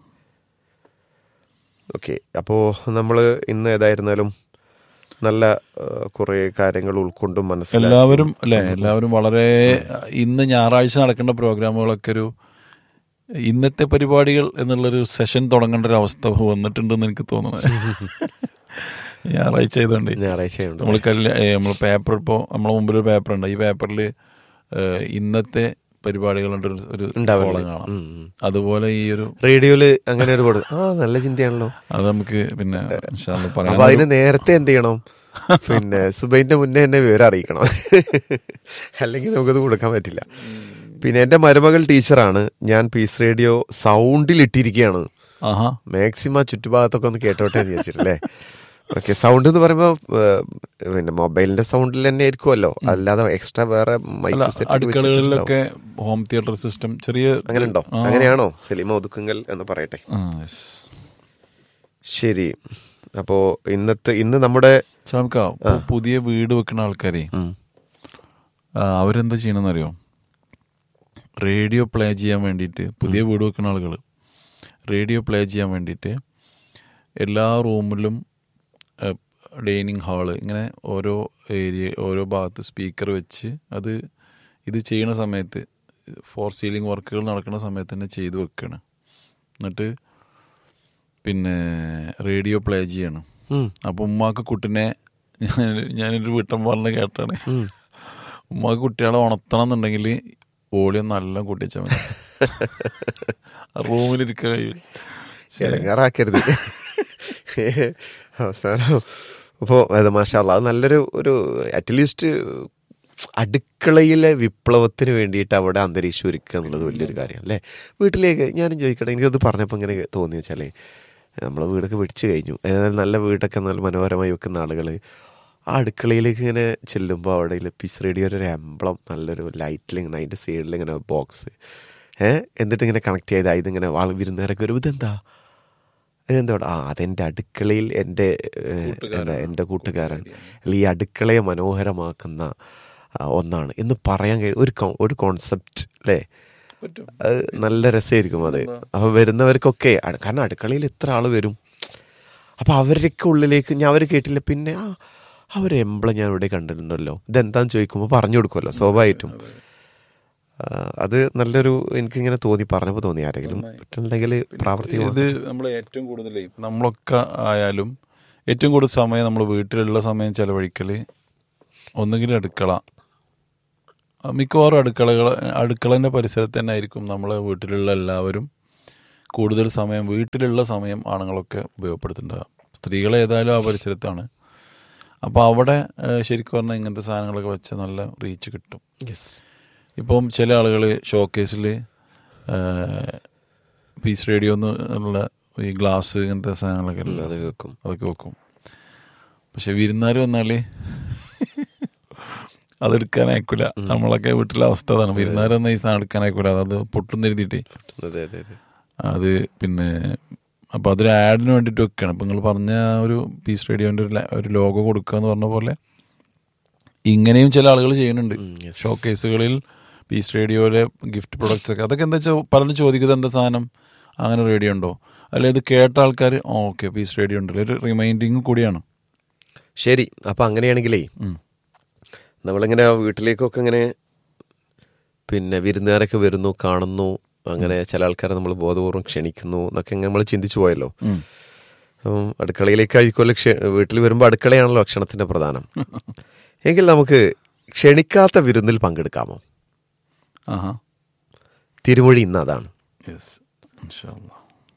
ഓക്കെ അപ്പോൾ നമ്മൾ ഇന്ന് ഏതായിരുന്നാലും നല്ല കുറേ കാര്യങ്ങൾ ഉൾക്കൊണ്ടും മനസ്സിലാക്കി എല്ലാവരും അല്ലെ എല്ലാവരും വളരെ ഇന്ന് ഞായറാഴ്ച നടക്കേണ്ട പ്രോഗ്രാമുകളൊക്കെ ഒരു ഇന്നത്തെ പരിപാടികൾ എന്നുള്ളൊരു സെഷൻ തുടങ്ങേണ്ട ഒരു അവസ്ഥ വന്നിട്ടുണ്ടെന്ന് എനിക്ക് തോന്നുന്നത് ഞായറാഴ്ച ആയതുകൊണ്ട് ഞായറാഴ്ചയുണ്ട് നമ്മൾ കല്യാ നമ്മൾ പേപ്പർ ഇപ്പോൾ നമ്മളെ മുമ്പിൽ ഒരു പേപ്പർ ഉണ്ട് ഈ പേപ്പറിൽ ഇന്നത്തെ പരിപാടികളുണ്ട് ഒരു- ഒരു ഉണ്ടാവില്ലേ? കോളം കാണാം ഉം, ഉം. അതുപോലെ ഈ ഒരു റേഡിയോയില് അങ്ങനെ ഒരു കൊടു ആ നല്ല ചിന്തയാണല്ലോ അത് നമുക്ക് പിന്നെ ഇൻഷാ അല്ലാ പറയാൻ അപ്പൊ അതിന് നേരത്തെ എന്ത് ചെയ്യണം പിന്നെ സുബൈന്റെ മുന്നേ എന്നെ വിവരം അറിയിക്കണം അല്ലെങ്കിൽ നമുക്കത് കൊടുക്കാൻ പറ്റില്ല പിന്നെ എന്റെ മരുമകൾ ടീച്ചറാണ് ഞാൻ പീസ് റേഡിയോ സൗണ്ടിൽ ഇട്ടിരിക്കുകയാണ് ആഹാ മാക്സിമം ചുറ്റുഭാഗത്തൊക്കെ ഒന്ന് കേട്ടോട്ടെ എന്ന് വിചാരിച്ചിട്ടല്ലേ ഓക്കെ സൗണ്ട് എന്ന് പറയുമ്പോൾ പിന്നെ മൊബൈലിന്റെ സൗണ്ടിൽ തന്നെ ആയിരിക്കുമല്ലോ അല്ലാതെ എക്സ്ട്രാ വേറെ അല്ല മൈക്ക് സെറ്റ് അടുക്കളകളിലൊക്കെ ഹോം തിയേറ്റർ സിസ്റ്റം ചെറിയ അങ്ങനെ ഉണ്ടോ ആ. അങ്ങനെയാണോ സലീമ ഒതുക്കുങ്കൽ എന്ന് പറയട്ടെ ആ yes. ശരി അപ്പോ ഇന്നത്തെ ഇന്ന് നമ്മുടെ സാംക്ക, ഇപ്പൊ പുതിയ വീട് വെക്കുന്ന ആൾക്കാരെ ഉം, ആ, അവരെന്താ ചെയ്യണമെന്ന് അറിയോ റേഡിയോ പ്ലേ ചെയ്യാൻ വേണ്ടിയിട്ട് പുതിയ വീട് വെക്കുന്ന ആളുകൾ റേഡിയോ പ്ലേ ചെയ്യാൻ വേണ്ടിയിട്ട് എല്ലാ റൂമിലും ഡൈനിങ് ഹാള് ഇങ്ങനെ ഓരോ ഏരിയ ഓരോ ഭാഗത്ത് സ്പീക്കർ വെച്ച് അത് ഇത് ചെയ്യുന്ന സമയത്ത് ഫോർ സീലിംഗ് വർക്കുകൾ നടക്കുന്ന സമയത്ത് തന്നെ ചെയ്ത് വെക്കുകയാണ് എന്നിട്ട് പിന്നെ റേഡിയോ പ്ലേ ചെയ്യണം ഉം, അപ്പൊ ഉമ്മാക്ക് കുട്ടിനെ ഞാൻ ഞാനൊരു വീട്ടം പറഞ്ഞ കേട്ടാണ് ഉമ്മാക്ക് കുട്ടികളെ ഉണർത്തണം എന്നുണ്ടെങ്കിൽ വോളിയം നല്ല കൂട്ടിച്ചാൽ മതി റൂമിലിരിക്കാൻ കഴിയില്ല ഇടങ്ങാറാക്കരുത് അവസാനം അപ്പോൾ അത് മാഷാല്ല അത് നല്ലൊരു ഒരു അറ്റ്ലീസ്റ്റ് അടുക്കളയിലെ വിപ്ലവത്തിന് വേണ്ടിയിട്ട് അവിടെ അന്തരീക്ഷം ഒരുക്കുക എന്നുള്ളത് വലിയൊരു കാര്യം അല്ലേ വീട്ടിലേക്ക് ഞാനും ചോദിക്കട്ടെ എനിക്കത് പറഞ്ഞപ്പോൾ ഇങ്ങനെ തോന്നി വെച്ചാലേ നമ്മളെ വീടൊക്കെ വെടിച്ചു കഴിഞ്ഞു ഏതായാലും നല്ല വീടൊക്കെ നല്ല മനോഹരമായി വെക്കുന്ന ആളുകൾ ആ അടുക്കളയിലേക്ക് ഇങ്ങനെ ചെല്ലുമ്പോൾ അവിടെ പീസ് റേഡിയോയുടെ ഒരു എംബ്ലം നല്ലൊരു ലൈറ്റിൽ ഇങ്ങനെ അതിൻ്റെ സൈഡിൽ ഇങ്ങനെ ബോക്സ് ഏഹ് എന്നിട്ട് ഇങ്ങനെ കണക്ട് ചെയ്താൽ ഇതിങ്ങനെ വാൾ വിരുന്നേരൊക്കെ ഒരു ഇതെന്താ ഇതെന്താ ആ അതെൻ്റെ അടുക്കളയിൽ എൻ്റെ ഏഹ്, എന്താ എൻ്റെ കൂട്ടുകാരൻ അല്ലെങ്കിൽ ഈ അടുക്കളയെ മനോഹരമാക്കുന്ന ആ, ഒന്നാണ് എന്ന് പറയാൻ കഴിയും ഒരു കോ- ഒരു കോൺസെപ്റ്റ് അല്ലേ പറ്റും അത് നല്ല രസമായിരിക്കും അത് അപ്പൊ വരുന്നവർക്കൊക്കെ അട്- കാരണം അടുക്കളയിൽ എത്ര ആള് വരും അപ്പൊ അവരുടെയൊക്കെ ഉള്ളിലേക്ക് ഞാൻ അവർ കേട്ടില്ല പിന്നെ ആ അവർ എംബ്ലം ഞാൻ ഇവിടെ കണ്ടിട്ടുണ്ടല്ലോ ഇതെന്താന്ന് ചോദിക്കുമ്പോൾ പറഞ്ഞു കൊടുക്കുമല്ലോ സ്വാഭാവികമായിട്ടും ആ, അത് നല്ലൊരു എനിക്കിങ്ങനെ തോന്നി പറഞ്ഞപ്പോൾ തോന്നി ആരെങ്കിലും പറ്റുന്നുണ്ടെങ്കിൽ പ്രാവർത്തികം ഇത് നമ്മൾ ഏറ്റവും കൂടുതൽ നമ്മളൊക്കെ ആയാലും ഏറ്റവും കൂടുതൽ സമയം നമ്മൾ വീട്ടിലുള്ള സമയം ചെലവഴിക്കൽ ഒന്നുകിൽ അടുക്കള ആ, മിക്കവാറും അടുക്കളകൾ അടുക്കളൻ്റെ പരിസരത്ത് തന്നെ ആയിരിക്കും നമ്മളെ വീട്ടിലുള്ള എല്ലാവരും കൂടുതൽ സമയം വീട്ടിലുള്ള സമയം ആണുങ്ങളൊക്കെ ഉപയോഗപ്പെടുത്തുന്നുണ്ടാകുക സ്ത്രീകൾ ഏതായാലും ആ പരിസരത്താണ് അപ്പോൾ അവിടെ ഏഹ്, ശരിക്കും പറഞ്ഞാൽ ഇങ്ങനത്തെ സാധനങ്ങളൊക്കെ വെച്ച് നല്ല റീച്ച് കിട്ടും യെസ് ഇപ്പം ചില ആളുകൾ ഷോക്കേസിൽ പീസ് റേഡിയോ എന്നുള്ള ഈ ഗ്ലാസ് ഇങ്ങനത്തെ സാധനങ്ങളൊക്കെ ഇല്ലേ, അത് കേൾക്കും അതൊക്കെ വെക്കും പക്ഷെ വിരുന്നാർ വന്നാൽ അതെടുക്കാൻ അയക്കൂല നമ്മളൊക്കെ വീട്ടിലെ അവസ്ഥ അതാണ് വിരുന്നാർ വന്ന ഈ സാധനം എടുക്കാൻ അയക്കൂല അത് പൊട്ടും എഴുതിയിട്ട് അതെ അതെ അതെ അത് പിന്നെ അപ്പോൾ അതൊരു ആഡിന് വേണ്ടിയിട്ട് വെക്കുകയാണ് അപ്പം നിങ്ങൾ പറഞ്ഞ ആ ഒരു പീസ് റേഡിയോൻ്റെ ഒരു ല- ഒരു ലോഗോ കൊടുക്കുക എന്ന് പറഞ്ഞ പോലെ ഇങ്ങനെയും ചില ആളുകൾ ചെയ്യുന്നുണ്ട് ഉം, yes. ഷോക്കേസുകളിൽ പീസ് റേഡിയോയിലെ ഗിഫ്റ്റ് പ്രൊഡക്ട്സ് ഒക്കെ അതൊക്കെ എന്താ വെച്ചാൽ പലരും ചോദിക്കുന്നത് എന്താ സാധനം അങ്ങനെ റേഡിയോ ഉണ്ടോ അല്ലെ ഇത് കേട്ട ആൾക്കാർ ഓക്കെ പീസ് റേഡിയോ ഉണ്ടല്ലോ ഒരു റിമൈൻഡിങ് കൂടിയാണ് ശരി അപ്പൊ അങ്ങനെയാണെങ്കിലേ ഉം. നമ്മളിങ്ങനെ വീട്ടിലേക്കൊക്കെ ഇങ്ങനെ പിന്നെ വിരുന്നുകാരൊക്കെ വരുന്നു കാണുന്നു അങ്ങനെ ചില ആൾക്കാരെ നമ്മൾ ബോധപൂർവ്വം ക്ഷണിക്കുന്നു എന്നൊക്കെ നമ്മൾ ചിന്തിച്ചു പോയല്ലോ ഉം. അപ്പം അടുക്കളയിലേക്ക് കഴിക്കുമല്ലോ ക്ഷ വീട്ടിൽ വരുമ്പോൾ അടുക്കളയാണല്ലോ ഭക്ഷണത്തിന്റെ പ്രധാനം എങ്കിൽ നമുക്ക് ക്ഷണിക്കാത്ത വിരുന്നിൽ പങ്കെടുക്കാമോ ആഹാ തിരുമൊഴി ഇന്ന് അതാണ് യെസ് ഇൻഷാല്ലാ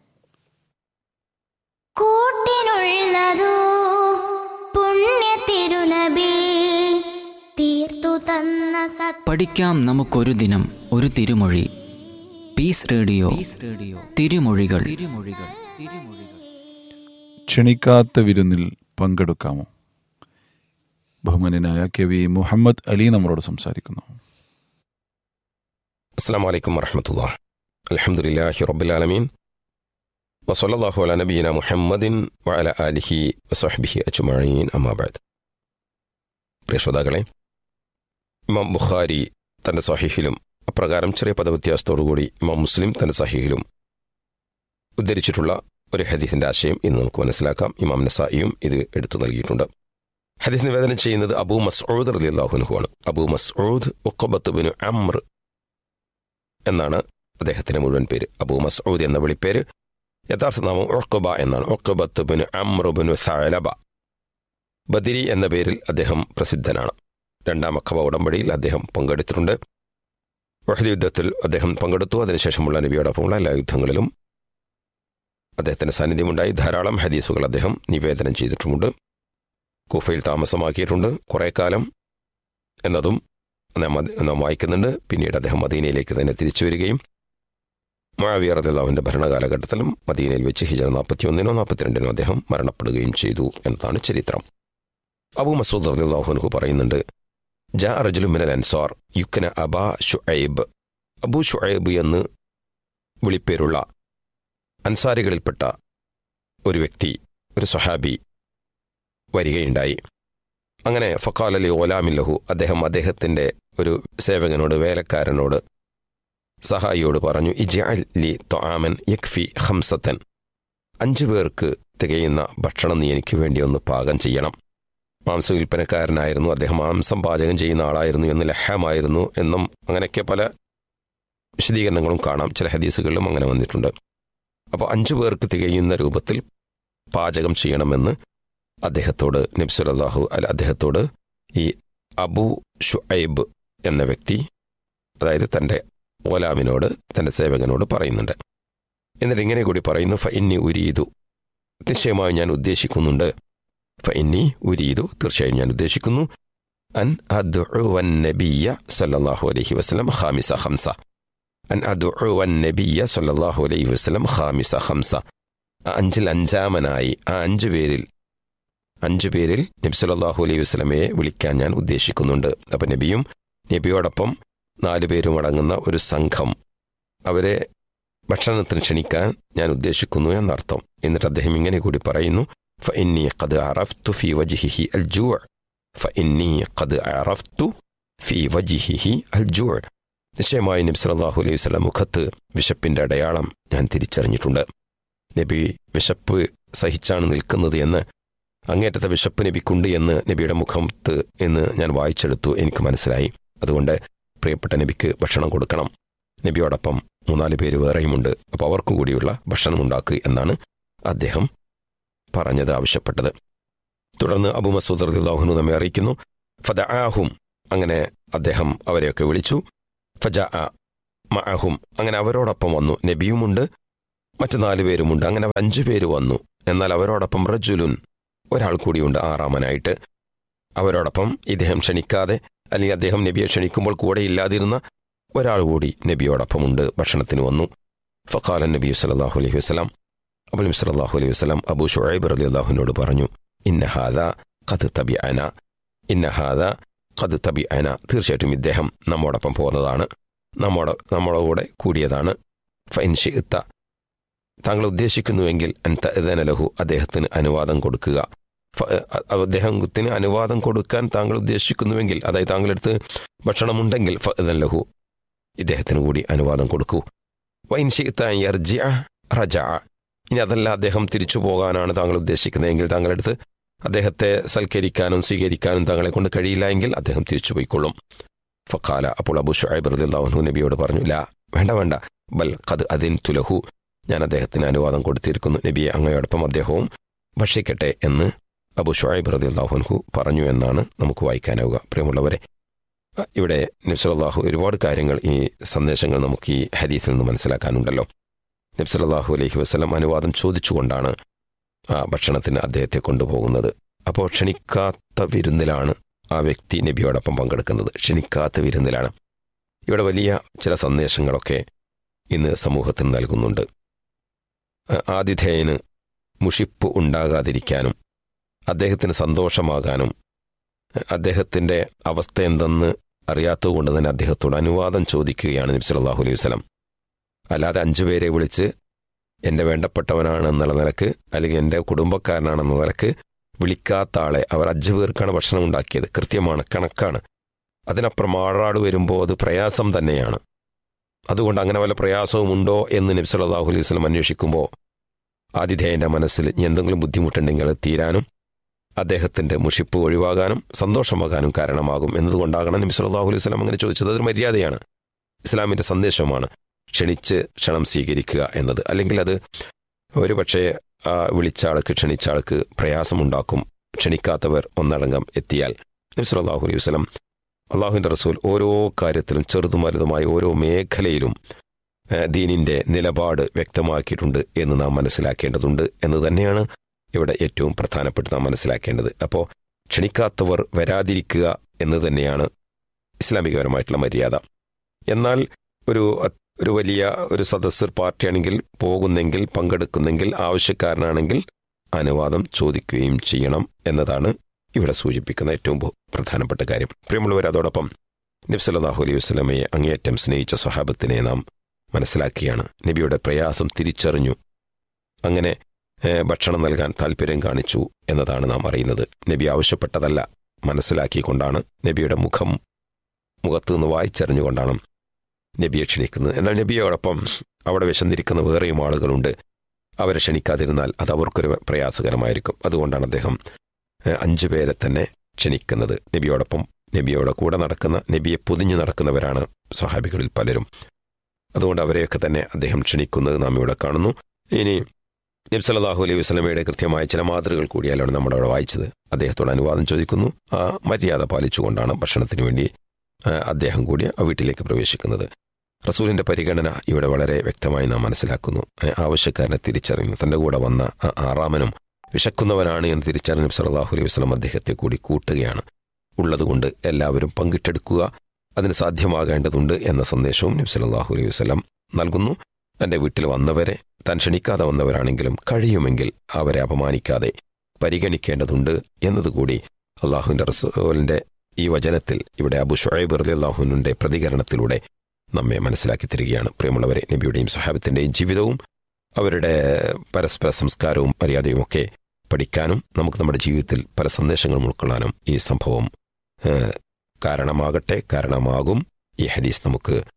കൂട്ടിനുള്ളതോ പുണ്യ തിരുനബി തീർത്തു തന്ന സത് പഠിക്കാം നമുക്കൊരു ദിനം ഒരു തിരുമൊഴി പീസ് റേഡിയോ റേഡിയോ തിരുമൊഴികൾ തിരുമൊഴികൾ തിരുമൊഴികൾ ക്ഷണിക്കാത്ത വിരുന്നിൽ പങ്കെടുക്കാമോ ബഹുമാനായ കെ വി മുഹമ്മദ് അലി നമ്മളോട് സംസാരിക്കുന്നു السلام عليكم ورحمة الله الحمد لله رب العالمين وصلى الله على نبينا محمد وعلى آله وصحبه أجمعين أما بعد പ്രിയ ശ്രോതാക്കളെ ഇമാം ബുഖാരി തന്റെ സഹീഹിലും അപ്രകാരം ചെറിയ പദവ്യത്യാസത്തോടുകൂടി ഇമാം മുസ്ലിം തന്റെ സഹീഹിലും ഉദ്ധരിച്ചിട്ടുള്ള ഒരു ഹദീസിന്റെ ആശയം ഇന്ന് നമുക്ക് മനസ്സിലാക്കാം ഇമാം നസായിയും ഇത് എടുത്തു നൽകിയിട്ടുണ്ട് ഹദീസ് നിവേദനം ചെയ്യുന്നത് അബൂ മസ്ഊദ് റളിയല്ലാഹു ആണ് Abu Masood Uqbat bin Amr എന്നാണ് അദ്ദേഹത്തിന്റെ മുഴുവൻ പേര് അബൂ മസ്ഊദ് എന്ന വിളിപ്പേര് യഥാർത്ഥ നാമം ഒക്കബ എന്നാണ് ഒക്കബത്ത് ബിൻ അമ്രുബിനു സാലബ ബദിരി എന്ന പേരിൽ അദ്ദേഹം പ്രസിദ്ധനാണ് രണ്ടാം അഖബ ഉടമ്പടിയിൽ അദ്ദേഹം പങ്കെടുത്തിട്ടുണ്ട് വഹദ് യുദ്ധത്തിൽ അദ്ദേഹം പങ്കെടുത്തു അതിനുശേഷമുള്ള നബിയോടൊപ്പമുള്ള എല്ലാ യുദ്ധങ്ങളിലും അദ്ദേഹത്തിന്റെ സാന്നിധ്യമുണ്ടായി ധാരാളം ഹദീസുകൾ അദ്ദേഹം നിവേദനം ചെയ്തിട്ടുമുണ്ട് കൂഫയിൽ താമസമാക്കിയിട്ടുണ്ട് കുറേ കാലം എന്നതും നാം അത് നാം വായിക്കുന്നുണ്ട് പിന്നീട് അദ്ദേഹം മദീനയിലേക്ക് തന്നെ തിരിച്ചു വരികയും മുആവിയ റളിയല്ലാഹുവിന്റെ ഭരണകാലഘട്ടത്തിലും മദീനയിൽ വെച്ച് ഹിജറ നാൽപ്പത്തിയൊന്നിനോ നാൽപ്പത്തിരണ്ടിനോ അദ്ദേഹം മരണപ്പെടുകയും ചെയ്തു എന്നതാണ് ചരിത്രം അബൂ മസൂദ് റളിയല്ലാഹു പറയുന്നുണ്ട് ജാ റജുലു മിനൽ അൻസാർ യുക്കന അബാ ഷുഐബ് അബൂ ഷുഐബ് എന്ന് വിളിപ്പേരുള്ള അൻസാരികളിൽപ്പെട്ട ഒരു വ്യക്തി ഒരു സ്വഹാബി വരികയുണ്ടായി അങ്ങനെ ഫക്കാൽ അലി ഓലാമില്ലഹു അദ്ദേഹം അദ്ദേഹത്തിന്റെ ഒരു സേവകനോട് വേലക്കാരനോട് സഹായിയോട് പറഞ്ഞു ഇജാൽ ലി തൊആമൻ യക്ഫി ഹംസത്തൻ അഞ്ചു പേർക്ക് തികയുന്ന ഭക്ഷണം നീ എനിക്ക് വേണ്ടി ഒന്ന് പാകം ചെയ്യണം മാംസ വിൽപ്പനക്കാരനായിരുന്നു അദ്ദേഹം മാംസം പാചകം ചെയ്യുന്ന ആളായിരുന്നു എന്ന് ലഹമായിരുന്നു എന്നും അങ്ങനെയൊക്കെ പല വിശദീകരണങ്ങളും കാണാം ചില ഹദീസുകളിലും അങ്ങനെ വന്നിട്ടുണ്ട് അപ്പോൾ അഞ്ചു പേർക്ക് തികയുന്ന രൂപത്തിൽ പാചകം ചെയ്യണമെന്ന് അദ്ദേഹത്തോട് നബ്സുലല്ലാഹു അല്ല അദ്ദേഹത്തോട് ഈ അബു ഷുഐബ് എന്ന വ്യക്തി അതായത് തൻ്റെ ഓലാമിനോട് തൻ്റെ സേവകനോട് പറയുന്നുണ്ട് എന്നിട്ട് ഇങ്ങനെ കൂടി പറയുന്നു ഫ ഇന്നി ഉരീതു നിശ്ചയമായും ഞാൻ ഉദ്ദേശിക്കുന്നുണ്ട് ഫ ഇന്നി ഉരീതു തീർച്ചയായും ഞാൻ ഉദ്ദേശിക്കുന്നു അൻ അദ്ഉവൻ നബിയ സല്ലല്ലാഹു അലൈഹി വസല്ലം ഖാമിസ ഖംസ അൻ അദ്ഉവൻ നബിയ സല്ലല്ലാഹു അലൈഹി വസല്ലം ഖാമിസ ഖംസ ആ അഞ്ചിൽ അഞ്ചാമനായി ആ അഞ്ചു പേരിൽ അഞ്ചു പേരിൽ നബി സല്ലല്ലാഹു അലൈഹി വസല്ലമയെ വിളിക്കാൻ ഞാൻ ഉദ്ദേശിക്കുന്നുണ്ട് അപ്പം നബിയും നബിയോടൊപ്പം നാലു പേരും അടങ്ങുന്ന ഒരു സംഘം അവരെ ഭക്ഷണത്തിന് ക്ഷണിക്കാൻ ഞാൻ ഉദ്ദേശിക്കുന്നു എന്നർത്ഥം എന്നിട്ട് അദ്ദേഹം ഇങ്ങനെ കൂടി പറയുന്നു ഫ ഇന്നി ഖദ് അറഫ്തു ഫി വജിഹിഹി അൽ ജൂ ഫ ഇന്നി ഖദ് അറഫ്തു ഫി വജിഹിഹി അൽ ജൂ നിശ്ചയമായി നബി സല്ലല്ലാഹു അലൈഹി വസല്ലം മുഖത്ത് വിശപ്പിന്റെ അടയാളം ഞാൻ തിരിച്ചറിഞ്ഞിട്ടുണ്ട് നബി വിശപ്പ് സഹിച്ചാണ് നിൽക്കുന്നത് എന്ന് അങ്ങേറ്റത്തെ വിശപ്പ് നബിക്കുണ്ട് എന്ന് നബിയുടെ മുഖത്ത് എന്ന് ഞാൻ വായിച്ചെടുത്തു എനിക്ക് മനസ്സിലായി അതുകൊണ്ട് പ്രിയപ്പെട്ട നബിക്ക് ഭക്ഷണം കൊടുക്കണം നബിയോടൊപ്പം മൂന്നാല് പേര് വേറെയുമുണ്ട് അപ്പോൾ അവർക്കു കൂടിയുള്ള ഭക്ഷണം ഉണ്ടാക്കുക എന്നാണ് അദ്ദേഹം പറഞ്ഞത് ആവശ്യപ്പെട്ടത് തുടർന്ന് അബു മസൂദ് റദിള്ളാഹുനു നമ്മെ അറിയിക്കുന്നു ഫദ ആഹും അങ്ങനെ അദ്ദേഹം അവരെയൊക്കെ വിളിച്ചു ഫജ മഅഹും അങ്ങനെ അവരോടൊപ്പം വന്നു നബിയുമുണ്ട് മറ്റു നാലു പേരുമുണ്ട് അങ്ങനെ അഞ്ചു പേര് വന്നു എന്നാൽ അവരോടൊപ്പം റജുലുൻ ഒരാൾ കൂടിയുണ്ട് ആറാമനായിട്ട് അവരോടൊപ്പം ഇദ്ദേഹം ക്ഷണിക്കാതെ അല്ലെങ്കിൽ അദ്ദേഹം നബിയെ ക്ഷണിക്കുമ്പോൾ കൂടെ ഇല്ലാതിരുന്ന ഒരാൾ കൂടി നബിയോടൊപ്പമുണ്ട് ഭക്ഷണത്തിന് വന്നു ഫഖാലൻ നബി സല്ലല്ലാഹു അലൈഹി വസല്ലം അപ്പോൾ നബി സല്ലല്ലാഹു അലൈഹി വസല്ലം അബൂ ഷുഐബ് റളിയല്ലാഹുവിനോട് പറഞ്ഞു ഇന്ന ഹാദ ഖദ് തബിഅന ഇന്ന ഹാദ ഖദ് തബിഅന തീർച്ചയായിട്ടും ഇദ്ദേഹം നമ്മോടൊപ്പം പോകുന്നതാണ് നമ്മോട് നമ്മുടെ കൂടെ കൂടിയതാണ് ഫൈൻ ഷിഇത്ത താങ്കൾ ഉദ്ദേശിക്കുന്നുവെങ്കിൽ അൻത ലഹു അദ്ദേഹത്തിന് അനുവാദം കൊടുക്കുക ഫ- അ- അദ്ദേഹത്തിന് അനുവാദം കൊടുക്കാൻ താങ്കൾ ഉദ്ദേശിക്കുന്നുവെങ്കിൽ അതായത് താങ്കളെടുത്ത് ഭക്ഷണമുണ്ടെങ്കിൽ ഫ ലഹു ഇദ്ദേഹത്തിന് കൂടി അനുവാദം കൊടുക്കൂ വൈൻ ഷിഇത്ത യർജിഅ റജഅ ഇനി അതല്ല അദ്ദേഹം തിരിച്ചു പോകാനാണ് താങ്കൾ ഉദ്ദേശിക്കുന്നതെങ്കിൽ താങ്കളെടുത്ത് അദ്ദേഹത്തെ സൽക്കരിക്കാനും സ്വീകരിക്കാനും താങ്കളെ കൊണ്ട് കഴിയില്ല എങ്കിൽ അദ്ദേഹം തിരിച്ചു പോയിക്കൊള്ളും ഫഖാല അപ്പോൾ അബു ഷുഐബ് റളിയല്ലാഹു നബിയോട് പറഞ്ഞു ലാ വേണ്ട വേണ്ട ബൽ ഖദ് അദിൻ തുലഹു ഞാൻ അദ്ദേഹത്തിന് അനുവാദം കൊടുത്തിരിക്കുന്നു നബിയെ അങ്ങയോടൊപ്പം അദ്ദേഹവും ഭക്ഷിക്കട്ടെ എന്ന് അബു ഷുഐബ് റളിയല്ലാഹു പറഞ്ഞു എന്നാണ് നമുക്ക് വായിക്കാനാവുക പ്രിയമുള്ളവരെ അ, ഇവിടെ നബ്സലാഹു ഒരുപാട് കാര്യങ്ങൾ ഈ സന്ദേശങ്ങൾ നമുക്ക് ഈ ഹദീസിൽ നിന്ന് മനസ്സിലാക്കാനുണ്ടല്ലോ നബ്സലാഹു അലൈഹി വസ്ലം അനുവാദം ചോദിച്ചുകൊണ്ടാണ് ആ ഭക്ഷണത്തിന് അദ്ദേഹത്തെ കൊണ്ടുപോകുന്നത് അപ്പോൾ ക്ഷണിക്കാത്ത വിരുന്നിലാണ് ആ വ്യക്തി നബിയോടൊപ്പം പങ്കെടുക്കുന്നത് ക്ഷണിക്കാത്ത വിരുന്നിലാണ് ഇവിടെ വലിയ ചില സന്ദേശങ്ങളൊക്കെ ഇന്ന് സമൂഹത്തിന് നൽകുന്നുണ്ട് ആ, ആതിഥേയന് മുഷിപ്പ് ഉണ്ടാകാതിരിക്കാനും അദ്ദേഹത്തിന് സന്തോഷമാകാനും അദ്ദേഹത്തിൻ്റെ അവസ്ഥ എന്തെന്ന് അറിയാത്തതുകൊണ്ട് തന്നെ അദ്ദേഹത്തോട് അനുവാദം ചോദിക്കുകയാണ് നബി സല്ലല്ലാഹു അലൈഹി വസല്ലം അല്ലാതെ അഞ്ചു പേരെ വിളിച്ച് എൻ്റെ വേണ്ടപ്പെട്ടവനാണ് എന്നുള്ള നിലക്ക് അല്ലെങ്കിൽ എൻ്റെ കുടുംബക്കാരനാണെന്ന നിലക്ക് വിളിക്കാത്ത ആളെ അവർ അഞ്ചു പേർക്കാണ് ഭക്ഷണം ഉണ്ടാക്കിയത് കൃത്യമാണ് കണക്കാണ് അതിനപ്പുറം ആഴാട് വരുമ്പോൾ അത് പ്രയാസം തന്നെയാണ് അതുകൊണ്ട് അങ്ങനെ വല്ല പ്രയാസവും ഉണ്ടോ എന്ന് നബി സല്ലല്ലാഹു അലൈഹി വസല്ലം അന്വേഷിക്കുമ്പോൾ ആതിഥേയൻ്റെ മനസ്സിൽ ഇനി എന്തെങ്കിലും ബുദ്ധിമുട്ടുണ്ടെങ്കിൽ അത് തീരാനും അദ്ദേഹത്തിൻ്റെ മുഷിപ്പ് ഒഴിവാകാനും സന്തോഷമാകാനും കാരണമാകും എന്നതുകൊണ്ടാകണം നബി സല്ലല്ലാഹു അലൈഹി വസല്ലം അങ്ങനെ ചോദിച്ചത് അതൊരു മര്യാദയാണ് ഇസ്ലാമിൻ്റെ സന്ദേശമാണ് ക്ഷണിച്ച് ക്ഷണം സ്വീകരിക്കുക എന്നത് അല്ലെങ്കിൽ അത് ഒരു പക്ഷേ ആ വിളിച്ച ആൾക്ക് ക്ഷണിച്ച ആൾക്ക് പ്രയാസമുണ്ടാക്കും ക്ഷണിക്കാത്തവർ ഒന്നടങ്കം എത്തിയാൽ നബി സല്ലല്ലാഹു അലൈഹി വസല്ലം അള്ളാഹുവിൻ്റെ റസൂൽ ഓരോ കാര്യത്തിലും ചെറുതും വലുതുമായ ഓരോ മേഖലയിലും ഏഹ്, ദീനിൻ്റെ നിലപാട് വ്യക്തമാക്കിയിട്ടുണ്ട് എന്ന് നാം മനസ്സിലാക്കേണ്ടതുണ്ട് എന്ന് തന്നെയാണ് ഇവിടെ ഏറ്റവും പ്രധാനപ്പെട്ട് നാം മനസ്സിലാക്കേണ്ടത് അപ്പോൾ ക്ഷണിക്കാത്തവർ വരാതിരിക്കുക എന്ന് തന്നെയാണ് ഇസ്ലാമികപരമായിട്ടുള്ള മര്യാദ എന്നാൽ ഒരു ഒരു വലിയ ഒരു സദസ്സർ പാർട്ടിയാണെങ്കിൽ പോകുന്നെങ്കിൽ പങ്കെടുക്കുന്നെങ്കിൽ ആവശ്യക്കാരനാണെങ്കിൽ അനുവാദം ചോദിക്കുകയും ചെയ്യണം എന്നതാണ് ഇവിടെ സൂചിപ്പിക്കുന്ന ഏറ്റവും ബഹു- പ്രധാനപ്പെട്ട കാര്യം പ്രിയമുള്ളവർ അതോടൊപ്പം നബ്സല്ലാഹു അലൈഹി വസ്ലമയെ അങ്ങേയറ്റം സ്നേഹിച്ച സ്വഹാബത്തിനെ നാം മനസ്സിലാക്കിയാണ് നബിയുടെ പ്രയാസം തിരിച്ചറിഞ്ഞു അങ്ങനെ ഏഹ്, ഭക്ഷണം നൽകാൻ താല്പര്യം കാണിച്ചു എന്നതാണ് നാം അറിയുന്നത് നബി ആവശ്യപ്പെട്ടതല്ല മനസ്സിലാക്കിക്കൊണ്ടാണ് നബിയുടെ മുഖം മുഖത്ത് നിന്ന് വായിച്ചറിഞ്ഞുകൊണ്ടാണ് നബിയെ ക്ഷണിക്കുന്നത് എന്നാൽ നബിയോടൊപ്പം അവിടെ വിശന്നിരിക്കുന്ന വേറെയും ആളുകളുണ്ട് അവരെ ക്ഷണിക്കാതിരുന്നാൽ അത് അവർക്കൊരു പ്രയാസകരമായിരിക്കും അതുകൊണ്ടാണ് അദ്ദേഹം ഏഹ്, അഞ്ചു പേരെ തന്നെ ക്ഷണിക്കുന്നത് നബിയോടൊപ്പം നബിയോടെ കൂടെ നടക്കുന്ന നബിയെ പൊതിഞ്ഞു നടക്കുന്നവരാണ് സ്വഹാബികളിൽ പലരും അതുകൊണ്ട് അവരെയൊക്കെ തന്നെ അദ്ദേഹം ക്ഷണിക്കുന്നത് നാം ഇവിടെ കാണുന്നു ഇനി നബി സല്ലല്ലാഹു അലൈഹി വസല്ലമയുടെ കൃത്യമായ ചില മാതൃകൾ കൂടിയാലാണ് നമ്മൾ അവിടെ വായിച്ചത് അദ്ദേഹത്തോട് അനുവാദം ചോദിക്കുന്നു ആ മര്യാദ പാലിച്ചുകൊണ്ടാണ് ഭക്ഷണത്തിന് വേണ്ടി ആ, അദ്ദേഹം കൂടി ആ വീട്ടിലേക്ക് പ്രവേശിക്കുന്നത് റസൂലിന്റെ പരിഗണന ഇവിടെ വളരെ വ്യക്തമായി നാം മനസ്സിലാക്കുന്നു ഏ, ആവശ്യക്കാരനെ തിരിച്ചറിയുന്നു തന്റെ കൂടെ വന്ന ആ ആറാമനും വിശക്കുന്നവനാണ് എന്ന് തിരിച്ചറിഞ്ഞ നബി സല്ലല്ലാഹു അലൈഹി വസല്ലം അദ്ദേഹത്തെ കൂടി കൂട്ടുകയാണ് ഉള്ളതുകൊണ്ട് എല്ലാവരും പങ്കിട്ടെടുക്കുക അതിന് സാധ്യമാകേണ്ടതുണ്ട് എന്ന സന്ദേശവും നബി സല്ലല്ലാഹു അലൈഹി വസല്ലം നൽകുന്നു തന്റെ വീട്ടിൽ വന്നവരെ താൻ ക്ഷണിക്കാതെ വന്നവരാണെങ്കിലും കഴിയുമെങ്കിൽ അവരെ അപമാനിക്കാതെ പരിഗണിക്കേണ്ടതുണ്ട് എന്നതുകൂടി അള്ളാഹുവിന്റെ റസൂലിന്റെ ഈ വചനത്തിൽ ഇവിടെ അബു ഷുഐബ് റളിയല്ലാഹുവിന്റെ പ്രതികരണത്തിലൂടെ നമ്മെ മനസ്സിലാക്കി തരികയാണ് പ്രിയമുള്ളവരെ നബിയുടെയും സഹാബത്തിന്റെയും ജീവിതവും അവരുടെ പരസ്പര സംസ്കാരവും മര്യാദയും ഒക്കെ പഠിക്കാനും നമുക്ക് നമ്മുടെ ജീവിതത്തിൽ പല സന്ദേശങ്ങളും ഉൾക്കൊള്ളാനും ഈ സംഭവം ഏഹ്, കാരണമാകട്ടെ കാരണമാകും ഈ ഹദീസ് നമുക്ക്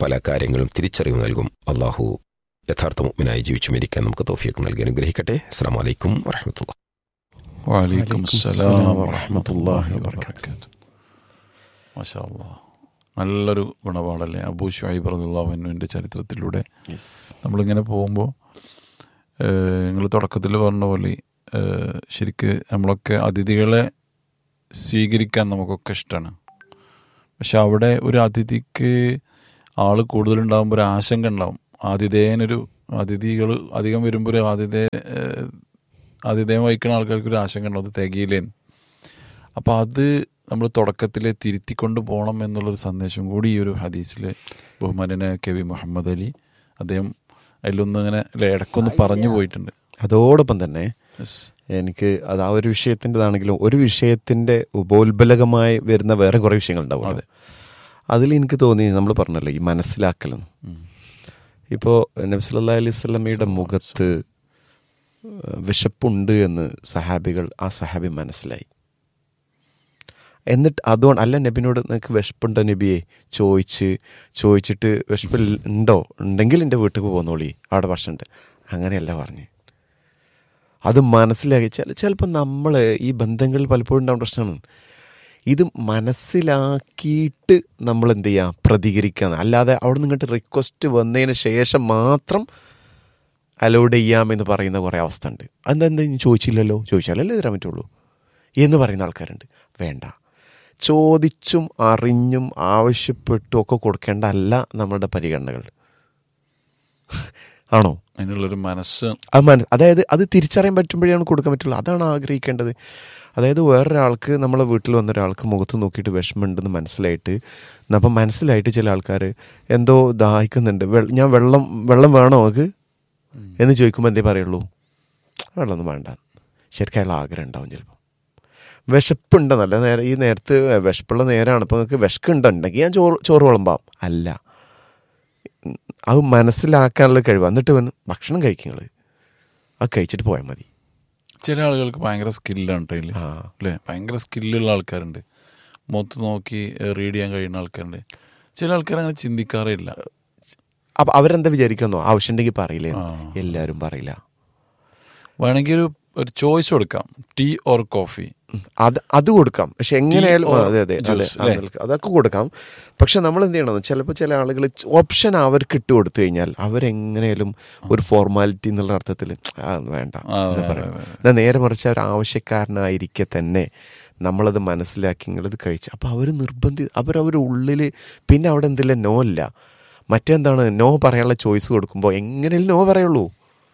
പല കാര്യങ്ങളും തിരിച്ചറിവ് നൽകും അള്ളാഹു യഥാർത്ഥ മുഗ്മിനായി ജീവിച്ചു മരിക്കാൻ നമുക്ക് തോഫിയൊക്കെ നൽകി അനുഗ്രഹിക്കട്ടെ അസ്സാം വലൈക്കും വറഹമത്തുള്ള വലൈക്കും വലൈക്കും സലാം സലാം വറഹമത്തല്ലാഹി വബറകാതുഹു. വബറകാതുഹു മാഷാ അല്ലാഹ് നല്ലൊരു ഗുണപാടല്ലേ അബൂ ഷുഐബ് റളിയല്ലാഹുവിൻ്റെ ചരിത്രത്തിലൂടെ നമ്മളിങ്ങനെ പോകുമ്പോൾ നിങ്ങൾ തുടക്കത്തിൽ പറഞ്ഞ പോലെ ഏഹ്, ശരിക്ക് നമ്മളൊക്കെ അതിഥികളെ സ്വീകരിക്കാൻ നമുക്കൊക്കെ ഇഷ്ടമാണ് പക്ഷെ അവിടെ ഒരു അതിഥിക്ക് ആൾ കൂടുതലുണ്ടാകുമ്പോൾ ഒരു ആശങ്ക ഉണ്ടാവും ആതിഥേയനൊരു അതിഥികൾ അധികം വരുമ്പോൾ ഒരു ആതിഥേ ഏഹ്, ആതിഥേയം വഹിക്കുന്ന ആൾക്കാർക്ക് ഒരു ആശങ്ക ഉണ്ടാവും അത് തികയില്ലേന്ന് അപ്പോൾ അത് നമ്മൾ തുടക്കത്തിൽ തിരുത്തിക്കൊണ്ട് പോകണം എന്നുള്ളൊരു സന്ദേശം കൂടി ഈ ഒരു ഹദീസിൽ ബഹുമാനനെ കെ വി മുഹമ്മദ് അലി അദ്ദേഹം അതിലൊന്നും ഇങ്ങനെ അല്ലെ ഇടക്കൊന്ന് പറഞ്ഞു പോയിട്ടുണ്ട് അതോടൊപ്പം തന്നെ Yes. എനിക്ക് അത് ആ ഒരു വിഷയത്തിൻ്റെതാണെങ്കിലും ഒരു വിഷയത്തിന്റെ ഉപോത്ബലകമായി വരുന്ന വേറെ കുറേ വിഷയങ്ങൾ ഉണ്ടാവും അതെ. അതിൽ എനിക്ക് തോന്നി നമ്മൾ പറഞ്ഞല്ലോ ഈ മനസ്സിലാക്കലെന്ന് ഉം. ഇപ്പോൾ നബി സല്ലല്ലാഹു അലൈഹി സ്വലമയുടെ മുഖത്ത് വിശപ്പുണ്ട് എന്ന് സഹാബികൾ ആ സഹാബി മനസ്സിലായി എന്നിട്ട് അതുകൊണ്ട് അല്ല നബിനോട് നിനക്ക് വിശപ്പുണ്ടോ നബിയെ ചോദിച്ച് ചോദിച്ചിട്ട് വിശപ്പ് ഉണ്ടോ ഉണ്ടെങ്കിൽ എൻ്റെ വീട്ടിൽ പോന്നോളി അവിടെ ഭക്ഷണമുണ്ട് അങ്ങനെയല്ല പറഞ്ഞ് അത് മനസ്സിലാക്കി ചില ചിലപ്പോൾ നമ്മൾ ഈ ബന്ധങ്ങളിൽ പലപ്പോഴും ഉണ്ടാവുന്ന പ്രശ്നമാണ് ഇത് മനസ്സിലാക്കിയിട്ട് നമ്മൾ എന്ത് ചെയ്യുക പ്രതികരിക്കുക അല്ലാതെ അവിടെ നിന്ന് ഇങ്ങോട്ട് റിക്വസ്റ്റ് വന്നതിന് ശേഷം മാത്രം അലോഡ് ചെയ്യാമെന്ന് പറയുന്ന കുറേ അവസ്ഥ ഉണ്ട് അതെന്താ എന്താ ഇനി ചോദിച്ചില്ലല്ലോ ചോദിച്ചാലല്ലേ തരാൻ പറ്റുള്ളൂ എന്ന് പറയുന്ന ആൾക്കാരുണ്ട് വേണ്ട ചോദിച്ചും അറിഞ്ഞും ആവശ്യപ്പെട്ടും ഒക്കെ കൊടുക്കേണ്ട അല്ല നമ്മളുടെ പരിഗണനകൾ ആണോ അതിനുള്ളൊരു മനസ്സ് അത് മന അതായത് അത് തിരിച്ചറിയാൻ പറ്റുമ്പോഴാണ് കൊടുക്കാൻ പറ്റുള്ളൂ അതാണ് ആഗ്രഹിക്കേണ്ടത് അതായത് വേറൊരാൾക്ക് നമ്മളെ വീട്ടിൽ വന്ന ഒരാൾക്ക് മുഖത്ത് നോക്കിയിട്ട് വിഷമമുണ്ടെന്ന് മനസ്സിലായിട്ട് അപ്പം മനസ്സിലായിട്ട് ചില ആൾക്കാർ എന്തോ ദാഹിക്കുന്നുണ്ട് വെ- ഞാൻ വെള്ളം വെള്ളം വേണോ നമുക്ക് എന്ന് ചോദിക്കുമ്പോൾ എന്തേ പറയുള്ളൂ വെള്ളമൊന്നും വേണ്ട ശരിക്കും അയാൾ ആഗ്രഹം ഉണ്ടാവും ചിലപ്പോൾ വിശപ്പുണ്ടെന്നല്ല നേരെ ഈ നേരത്ത് വിശപ്പുള്ള നേരമാണ് ഇപ്പോൾ നിങ്ങൾക്ക് വിശക്കുണ്ടെങ്കിൽ ഞാൻ ചോറ് ചോറ് വിളമ്പാം അല്ല അത് മനസ്സിലാക്കാനുള്ള കഴിവ് എന്നിട്ട് വന്ന് ഭക്ഷണം കഴിക്കുക അത് കഴിച്ചിട്ട് പോയാൽ മതി ചില ആളുകൾക്ക് ഭയങ്കര സ്കില്ലാണ് കേട്ടോ ഇതില്. ആ അല്ലേ ഭയങ്കര സ്കില്ലുള്ള ആൾക്കാരുണ്ട് മുഖത്ത് നോക്കി റീഡ് ചെയ്യാൻ കഴിയുന്ന ആൾക്കാരുണ്ട് ചില ആൾക്കാർ അങ്ങനെ ചിന്തിക്കാറേ ഇല്ല അപ്പം അവരെന്താ വിചാരിക്കുന്നോ ആവശ്യമുണ്ടെങ്കിൽ പറയില്ലേ ആ. എല്ലാവരും പറയില്ല വേണമെങ്കിൽ ഒരു ഒരു ചോയ്സ് കൊടുക്കാം ടീ ഓർ കോഫി ഉം. അത് അത് കൊടുക്കാം പക്ഷെ എങ്ങനെയായാലും or ആ, അതെ അതെ അതെ juice, ആ, അല്ലേ? നിൽക്ക- അതൊക്കെ കൊടുക്കാം പക്ഷെ നമ്മൾ എന്ത് ചെയ്യണം ചിലപ്പോൾ ചില ആളുകൾ ഓപ്ഷൻ അവർക്ക് ഇട്ട് കൊടുത്തു കഴിഞ്ഞാൽ അവരെങ്ങനെയാലും ഒരു ഫോർമാലിറ്റി എന്നുള്ള അർത്ഥത്തിൽ ആ വേണ്ട ആ, എന്ന് അതെ, പറയും അതെ, അതെ. എന്നാൽ നേരെ മറിച്ച് അവർ ആവശ്യക്കാരനായിരിക്കെ തന്നെ നമ്മളത് മനസ്സിലാക്കി നിങ്ങളത് കഴിച്ചു അപ്പോൾ അവർ നിർബന്ധി അവരവരുടെ ഉള്ളിൽ പിന്നെ അവിടെ എന്തില്ല നോ ഇല്ല മറ്റെന്താണ് നോ പറയാനുള്ള ചോയ്സ് കൊടുക്കുമ്പോൾ എങ്ങനെയും നോ പറയുള്ളൂ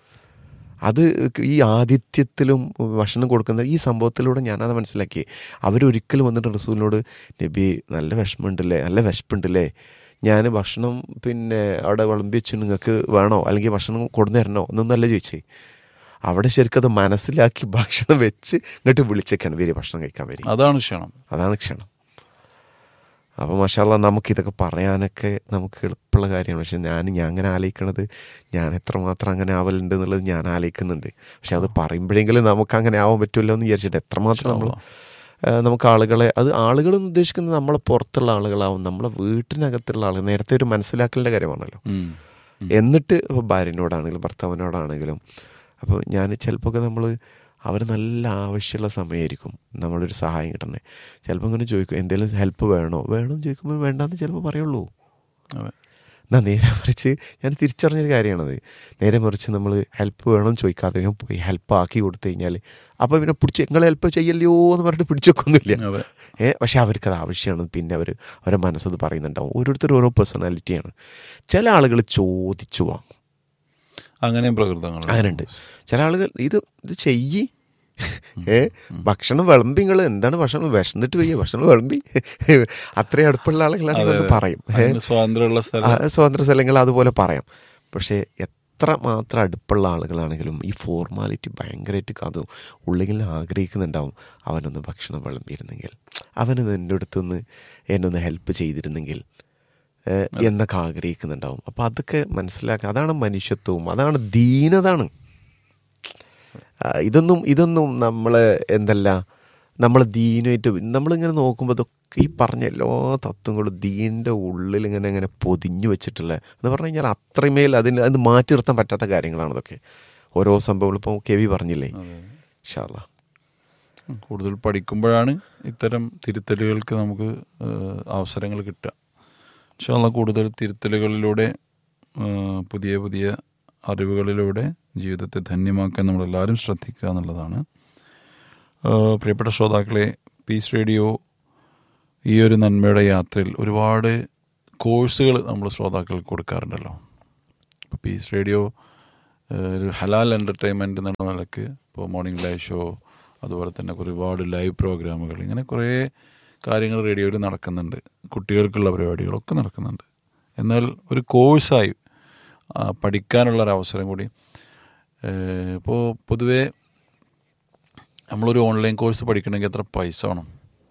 അത് ഈ ആതിഥ്യത്തിലും ഭക്ഷണം കൊടുക്കുന്ന ഈ സംഭവത്തിലൂടെ ഞാനത് മനസ്സിലാക്കി അവരൊരിക്കലും വന്നിട്ട് റസൂലിനോട് നബി നല്ല വിഷമമുണ്ടല്ലേ നല്ല വിശപ്പുണ്ടല്ലേ ഞാൻ ഭക്ഷണം പിന്നെ അവിടെ വിളമ്പി വെച്ച് നിങ്ങൾക്ക് വേണോ അല്ലെങ്കിൽ ഭക്ഷണം കൊടുന്നു തരണോ എന്നൊന്നല്ല ചോദിച്ചേ അവിടെ ശരിക്കും അത് മനസ്സിലാക്കി ഭക്ഷണം വെച്ച് ഇങ്ങോട്ട് വിളിച്ചേക്കാണ് വരി ഭക്ഷണം കഴിക്കാൻ വരി അതാണ് ക്ഷണം അതാണ് ക്ഷണം അപ്പോൾ മഷാല്ല നമുക്കിതൊക്കെ പറയാനൊക്കെ നമുക്ക് എളുപ്പമുള്ള കാര്യമാണ് പക്ഷെ ഞാൻ ഞാൻ അങ്ങനെ ആലോചിക്കണത് ഞാൻ എത്രമാത്രം അങ്ങനെ ആവലുണ്ട് എന്നുള്ളത് ഞാൻ ആലോചിക്കുന്നുണ്ട് പക്ഷെ അത് പറയുമ്പോഴെങ്കിലും നമുക്ക് അങ്ങനെ ആവാൻ പറ്റുമല്ലോ എന്ന് വിചാരിച്ചിട്ട് എത്രമാത്രം നമ്മൾ നമുക്ക് ആളുകളെ അത് ആളുകൾ എന്ന് ഉദ്ദേശിക്കുന്നത് നമ്മളെ പുറത്തുള്ള ആളുകളാവും നമ്മളെ വീട്ടിനകത്തുള്ള ആളുകൾ നേരത്തെ ഒരു മനസ്സിലാക്കലിൻ്റെ കാര്യമാണല്ലോ ഉം. എന്നിട്ട് ഇപ്പോൾ ഭാര്യനോടാണെങ്കിലും ഭർത്താവിനോടാണെങ്കിലും അപ്പോൾ ഞാൻ ചിലപ്പോൾ ഒക്കെ നമ്മൾ അവർ നല്ല ആവശ്യമുള്ള സമയമായിരിക്കും നമ്മളൊരു സഹായം കിട്ടണേ ചിലപ്പോൾ ഇങ്ങനെ ചോദിക്കും എന്തെങ്കിലും ഹെൽപ്പ് വേണോ വേണമെന്ന് ചോദിക്കുമ്പോൾ വേണ്ടാന്ന് ചിലപ്പോൾ പറയുള്ളൂ അതെ. എന്നാൽ നേരെ മറിച്ച് ഞാൻ തിരിച്ചറിഞ്ഞൊരു കാര്യമാണത് നേരെ മറിച്ച് നമ്മൾ ഹെൽപ്പ് വേണമെന്ന് ചോദിക്കാതെ ഞാൻ പോയി ഹെൽപ്പ് ആക്കി കൊടുത്തു കഴിഞ്ഞാൽ അപ്പോൾ പിന്നെ പിടിച്ച് നിങ്ങൾ ഹെൽപ്പ് ചെയ്യല്ലോ എന്ന് പറഞ്ഞിട്ട് പിടിച്ചൊക്കൊന്നുമില്ല അതെ ഏ പക്ഷെ അവർക്കത് ആവശ്യമാണ് പിന്നെ അവർ അവരെ മനസ്സത് പറയുന്നുണ്ടാവും ഓരോരുത്തരും ഓരോ പേഴ്സണാലിറ്റിയാണ് ചില ആളുകൾ ചോദിച്ചു വാങ്ങും അങ്ങനെയും പ്രകൃതങ്ങൾ അങ്ങനെയുണ്ട് ചില ആളുകൾ ഇത് ഇത് ചെയ്യി ഏ ഭക്ഷണം വിളമ്പിങ്ങൾ എന്താണ് ഭക്ഷണം വിശന്നിട്ട് വയ്യ ഭക്ഷണം വിളമ്പി അത്രയും അടുപ്പുള്ള ആളുകളാണെങ്കിൽ ഒന്ന് പറയും ഏ അതിന് സ്വാതന്ത്ര്യമുള്ള ആ, സ്ഥലം സ്വതന്ത്ര സ്ഥലങ്ങൾ അതുപോലെ പറയാം പക്ഷേ എത്ര മാത്രം അടുപ്പുള്ള ആളുകളാണെങ്കിലും ഈ ഫോർമാലിറ്റി ഭയങ്കരമായിട്ട് അത് ഉള്ളിൽ ആഗ്രഹിക്കുന്നുണ്ടാവും അവനൊന്ന് ഭക്ഷണം വിളമ്പിയിരുന്നെങ്കിൽ അവനൊന്ന് എൻ്റെ അടുത്തൊന്ന് എന്നൊന്ന് ഹെൽപ്പ് ചെയ്തിരുന്നെങ്കിൽ ഏഹ്, എന്നൊക്കെ ആഗ്രഹിക്കുന്നുണ്ടാവും അപ്പം അതൊക്കെ മനസ്സിലാക്കുക അതാണ് മനുഷ്യത്വവും അതാണ് ദീനതാണ് ആ, ഇതൊന്നും ഇതൊന്നും നമ്മൾ എന്തല്ല നമ്മൾ ദീനുമായിട്ട് നമ്മളിങ്ങനെ നോക്കുമ്പോൾ ഇതൊക്കെ ഈ പറഞ്ഞ എല്ലാ തത്വങ്ങളും ദീനിൻ്റെ ഉള്ളിൽ ഇങ്ങനെ ഇങ്ങനെ പൊതിഞ്ഞു വെച്ചിട്ടുള്ള എന്ന് പറഞ്ഞു കഴിഞ്ഞാൽ അത്രമേൽ അതിന് അത് മാറ്റി നിർത്താൻ പറ്റാത്ത കാര്യങ്ങളാണ് ഇതൊക്കെ ഓരോ സംഭവങ്ങളും ഇപ്പോൾ കെ വി പറഞ്ഞില്ലേ ഷാല്ല കൂടുതൽ പഠിക്കുമ്പോഴാണ് ഇത്തരം തിരുത്തലുകൾക്ക് നമുക്ക് ഏഹ്, അവസരങ്ങൾ കിട്ടുക ഇൻഷാല്ല കൂടുതൽ തിരുത്തലുകളിലൂടെ ഏഹ്, പുതിയ പുതിയ അറിവുകളിലൂടെ ജീവിതത്തെ ധന്യമാക്കാൻ നമ്മളെല്ലാവരും ശ്രദ്ധിക്കുക എന്നുള്ളതാണ് ഏഹ്, പ്രിയപ്പെട്ട ശ്രോതാക്കളെ പീസ് റേഡിയോ ഈ ഒരു നന്മയുടെ യാത്രയിൽ ഒരുപാട് കോഴ്സുകൾ നമ്മൾ ശ്രോതാക്കൾക്ക് കൊടുക്കാറുണ്ടല്ലോ ഇപ്പോൾ പീസ് റേഡിയോ ഏഹ്, ഒരു ഹലാൽ എൻ്റർടൈൻമെൻറ്റ് എന്നുള്ള നിലക്ക് ഇപ്പോൾ മോർണിംഗ് ലൈവ് ഷോ അതുപോലെ തന്നെ ഒരുപാട് ലൈവ് പ്രോഗ്രാമുകൾ ഇങ്ങനെ കുറേ കാര്യങ്ങൾ റേഡിയോയിൽ നടക്കുന്നുണ്ട് കുട്ടികൾക്കുള്ള പരിപാടികളൊക്കെ നടക്കുന്നുണ്ട് എന്നാൽ ഒരു കോഴ്സായി ആ, പഠിക്കാനുള്ള ഒരു അവസരം കൂടി ഏഹ്, ഇപ്പോൾ പൊതുവേ നമ്മളൊരു ഓൺലൈൻ കോഴ്സ് പഠിക്കണമെങ്കിൽ എത്ര പൈസ വേണം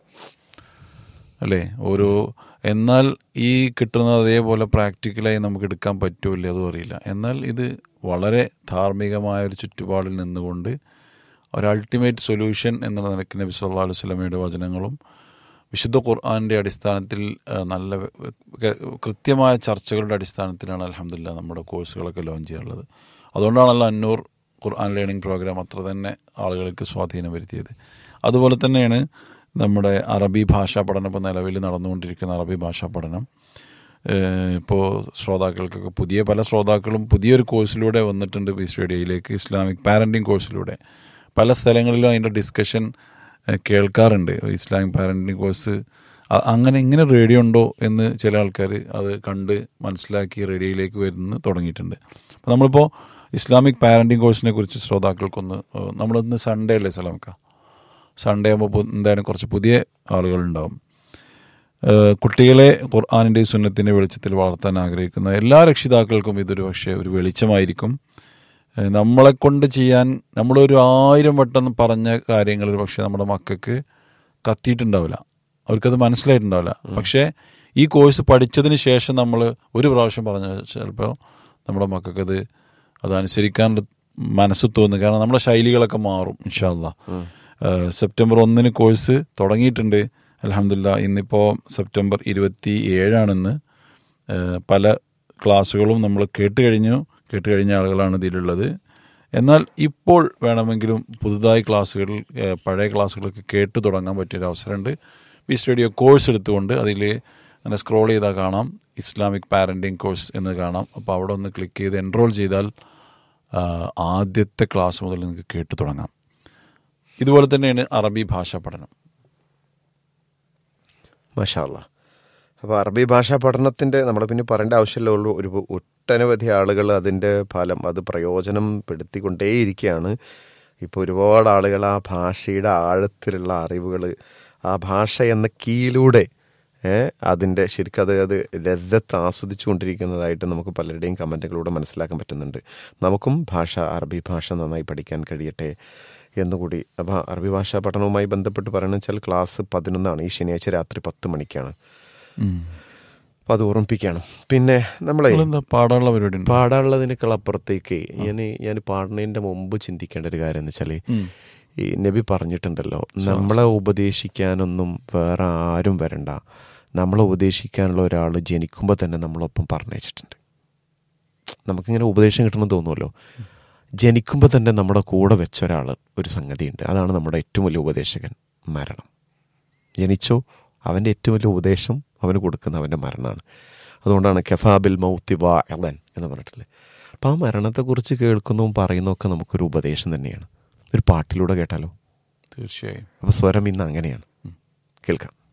അല്ലേ ഓരോ എന്നാൽ ഈ കിട്ടുന്ന അതേപോലെ പ്രാക്ടിക്കലായി നമുക്ക് എടുക്കാൻ പറ്റൂല അതും അറിയില്ല എന്നാൽ ഇത് വളരെ ധാർമ്മികമായ ഒരു ചുറ്റുപാടിൽ നിന്നുകൊണ്ട് ഒരു അൾട്ടിമേറ്റ് സൊല്യൂഷൻ എന്നുള്ള നിലയ്ക്ക് നബി സല്ലാ അലൈഹി സ്വലമയുടെ വചനങ്ങളും വിശുദ്ധ ഖുർആാൻ്റെ അടിസ്ഥാനത്തിൽ ആ, നല്ല വ- വ- കൃത്യമായ ചർച്ചകളുടെ അടിസ്ഥാനത്തിലാണ് അലഹമില്ല നമ്മുടെ കോഴ്സുകളൊക്കെ ലോഞ്ച് ചെയ്യാറുള്ളത് അതുകൊണ്ടാണല്ലോ അന്നൂർ ഖുർആൻ ലേണിംഗ് പ്രോഗ്രാം അത്ര തന്നെ ആളുകൾക്ക് സ്വാധീനം വരുത്തിയത് അതുപോലെ തന്നെയാണ് നമ്മുടെ അറബി ഭാഷാ പഠനം ഇപ്പോൾ നിലവിൽ നടന്നുകൊണ്ടിരിക്കുന്ന അറബി ഭാഷാ പഠനം ഇപ്പോൾ ശ്രോതാക്കൾക്കൊക്കെ പുതിയ പല ശ്രോതാക്കളും പുതിയൊരു കോഴ്സിലൂടെ വന്നിട്ടുണ്ട് പി സ്റ്റേഡിയയിലേക്ക് ഇസ്ലാമിക് പാരൻറ്റിങ് കോഴ്സിലൂടെ പല സ്ഥലങ്ങളിലും അതിൻ്റെ ഡിസ്കഷൻ ഏഹ്, കേൾക്കാറുണ്ട് ഇസ്ലാമിക് പാരൻറ്റിങ് കോഴ്സ് അ- അങ്ങനെ ഇങ്ങനെ റേഡിയോ ഉണ്ടോ എന്ന് ചില ആൾക്കാർ അത് കണ്ട് മനസ്സിലാക്കി റേഡിയോയിലേക്ക് വരുന്ന തുടങ്ങിയിട്ടുണ്ട് അപ്പോൾ നമ്മളിപ്പോൾ ഇസ്ലാമിക് പാരൻറ്റിങ് കോഴ്സിനെ കുറിച്ച് ശ്രോതാക്കൾക്കൊന്ന് ഏഹ്, നമ്മളിന്ന് സൺഡേ അല്ലേ സലാമക്ക സൺഡേ ആകുമ്പോൾ എന്തായാലും കുറച്ച് പുതിയ ആളുകളുണ്ടാവും ഏഹ് കുട്ടികളെ ഖുർആാനിൻ്റെ സുന്നത്തിൻ്റെ വെളിച്ചത്തിൽ വളർത്താൻ ആഗ്രഹിക്കുന്ന എല്ലാ രക്ഷിതാക്കൾക്കും ഇതൊരു പക്ഷേ ഒരു വെളിച്ചമായിരിക്കും ഏഹ് നമ്മളെ കൊണ്ട് ചെയ്യാൻ നമ്മളൊരു ആയിരം വട്ടം പറഞ്ഞ കാര്യങ്ങൾ ഒരു പക്ഷേ നമ്മുടെ മക്കൾക്ക് കത്തിയിട്ടുണ്ടാവില്ല അവർക്കത് മനസ്സിലായിട്ടുണ്ടാവില്ല പക്ഷേ ഈ കോഴ്സ് പഠിച്ചതിന് ശേഷം നമ്മൾ ഒരു പ്രാവശ്യം പറഞ്ഞ ചിലപ്പോൾ നമ്മുടെ മക്കൾക്കത് അത് അനുസരിക്കാനുള്ള മനസ്സ് തോന്നും കാരണം നമ്മുടെ ശൈലികളൊക്കെ മാറും ഇൻഷാല്ല സെപ്റ്റംബർ ഒന്നിന് കോഴ്സ് തുടങ്ങിയിട്ടുണ്ട് അലഹമില്ല ഇന്നിപ്പോൾ സെപ്റ്റംബർ ഇരുപത്തി ഏഴാണെന്ന് ഏഹ് പല ക്ലാസ്സുകളും നമ്മൾ കേട്ട് കഴിഞ്ഞു കേട്ട് കഴിഞ്ഞ ആളുകളാണ് ഇതിലുള്ളത് എന്നാൽ ഇപ്പോൾ വേണമെങ്കിലും പുതുതായി ക്ലാസ്സുകൾ ഏഹ് പഴയ ക്ലാസ്സുകളൊക്കെ കേട്ട് തുടങ്ങാൻ പറ്റിയൊരു അവസരമുണ്ട് പി സ്റ്റേഡിയോ കോഴ്സ് എടുത്തുകൊണ്ട് അതിൽ അങ്ങനെ സ്ക്രോൾ ചെയ്താൽ കാണാം ഇസ്ലാമിക് പാരൻറ്റിങ് കോഴ്സ് എന്ന് കാണാം അപ്പോൾ അവിടെ ഒന്ന് ക്ലിക്ക് ചെയ്ത് എൻറോൾ ചെയ്താൽ ആ, ആദ്യത്തെ ക്ലാസ് മുതൽ നിങ്ങൾക്ക് കേട്ട് തുടങ്ങാം ഇതുപോലെ തന്നെയാണ് അറബി ഭാഷാ പഠനം മഷാല്ല അപ്പോൾ അറബി ഭാഷാ പഠനത്തിൻ്റെ നമ്മൾ പിന്നെ പറയേണ്ട ആവശ്യമില്ല ഉള്ളൂ ഒരു ഒട്ടനവധി ആളുകൾ അതിൻ്റെ ഫലം അത് പ്രയോജനം പെടുത്തിക്കൊണ്ടേയിരിക്കുകയാണ് ഇപ്പോൾ ഒരുപാട് ആളുകൾ ആ ഭാഷയുടെ ആഴത്തിലുള്ള അറിവുകൾ ആ ഭാഷ എന്ന കീയിലൂടെ ഏഹ്, അതിൻ്റെ ശരിക്കും അത് അത് ലജ്ജത്ത് ആസ്വദിച്ചു കൊണ്ടിരിക്കുന്നതായിട്ട് നമുക്ക് പലരുടെയും കമൻറ്റുകളിലൂടെ മനസ്സിലാക്കാൻ പറ്റുന്നുണ്ട് നമുക്കും ഭാഷ അറബി ഭാഷ നന്നായി പഠിക്കാൻ കഴിയട്ടെ എന്നുകൂടി അപ്പോൾ അറബി ഭാഷാ പഠനവുമായി ബന്ധപ്പെട്ട് പറയണമെന്ന് വെച്ചാൽ ക്ലാസ് പതിനൊന്നാണ് ഈ ശനിയാഴ്ച രാത്രി പത്ത് മണിക്കാണ് അപ്പോൾ അത് ഓർമ്മിപ്പിക്കുകയാണ് പിന്നെ നമ്മളെ എന്താ പാടാനുള്ള പരിപാടി ഉണ്ട് പാടാനുള്ളതിനേക്കാൾ അപ്പുറത്തേക്ക് ഞാൻ ഞാൻ പാടുന്നതിൻ്റെ മുമ്പ് ചിന്തിക്കേണ്ട ഒരു കാര്യം എന്ന് വെച്ചാൽ ഈ നബി പറഞ്ഞിട്ടുണ്ടല്ലോ നമ്മളെ ഉപദേശിക്കാനൊന്നും വേറെ ആരും വരണ്ട നമ്മളെ ഉപദേശിക്കാനുള്ള ഒരാൾ ജനിക്കുമ്പോൾ തന്നെ നമ്മളൊപ്പം പറഞ്ഞയച്ചിട്ടുണ്ട് നമുക്കിങ്ങനെ ഉപദേശം കിട്ടണമെന്ന് തോന്നുമല്ലോ ജനിക്കുമ്പോൾ തന്നെ നമ്മുടെ കൂടെ വെച്ച ഒരാൾ ഒരു സംഗതിയുണ്ട് അതാണ് നമ്മുടെ ഏറ്റവും വലിയ ഉപദേശകൻ മരണം ജനിച്ചോ അവൻ്റെ ഏറ്റവും വലിയ ഉപദേശം അവന് കൊടുക്കുന്ന അവൻ്റെ മരണമാണ് അതുകൊണ്ടാണ് കെഫാബിൽ മൗത്തി വാ എലൻ എന്ന് പറഞ്ഞിട്ടില്ലേ അപ്പോൾ ആ മരണത്തെക്കുറിച്ച് കേൾക്കുന്നതും പറയുന്നതൊക്കെ നമുക്കൊരു ഉപദേശം തന്നെയാണ് ഒരു പാട്ടിലൂടെ കേട്ടാലോ തീർച്ചയായും അപ്പോൾ സ്വരം ഇന്ന് അങ്ങനെയാണ് കേൾക്കാം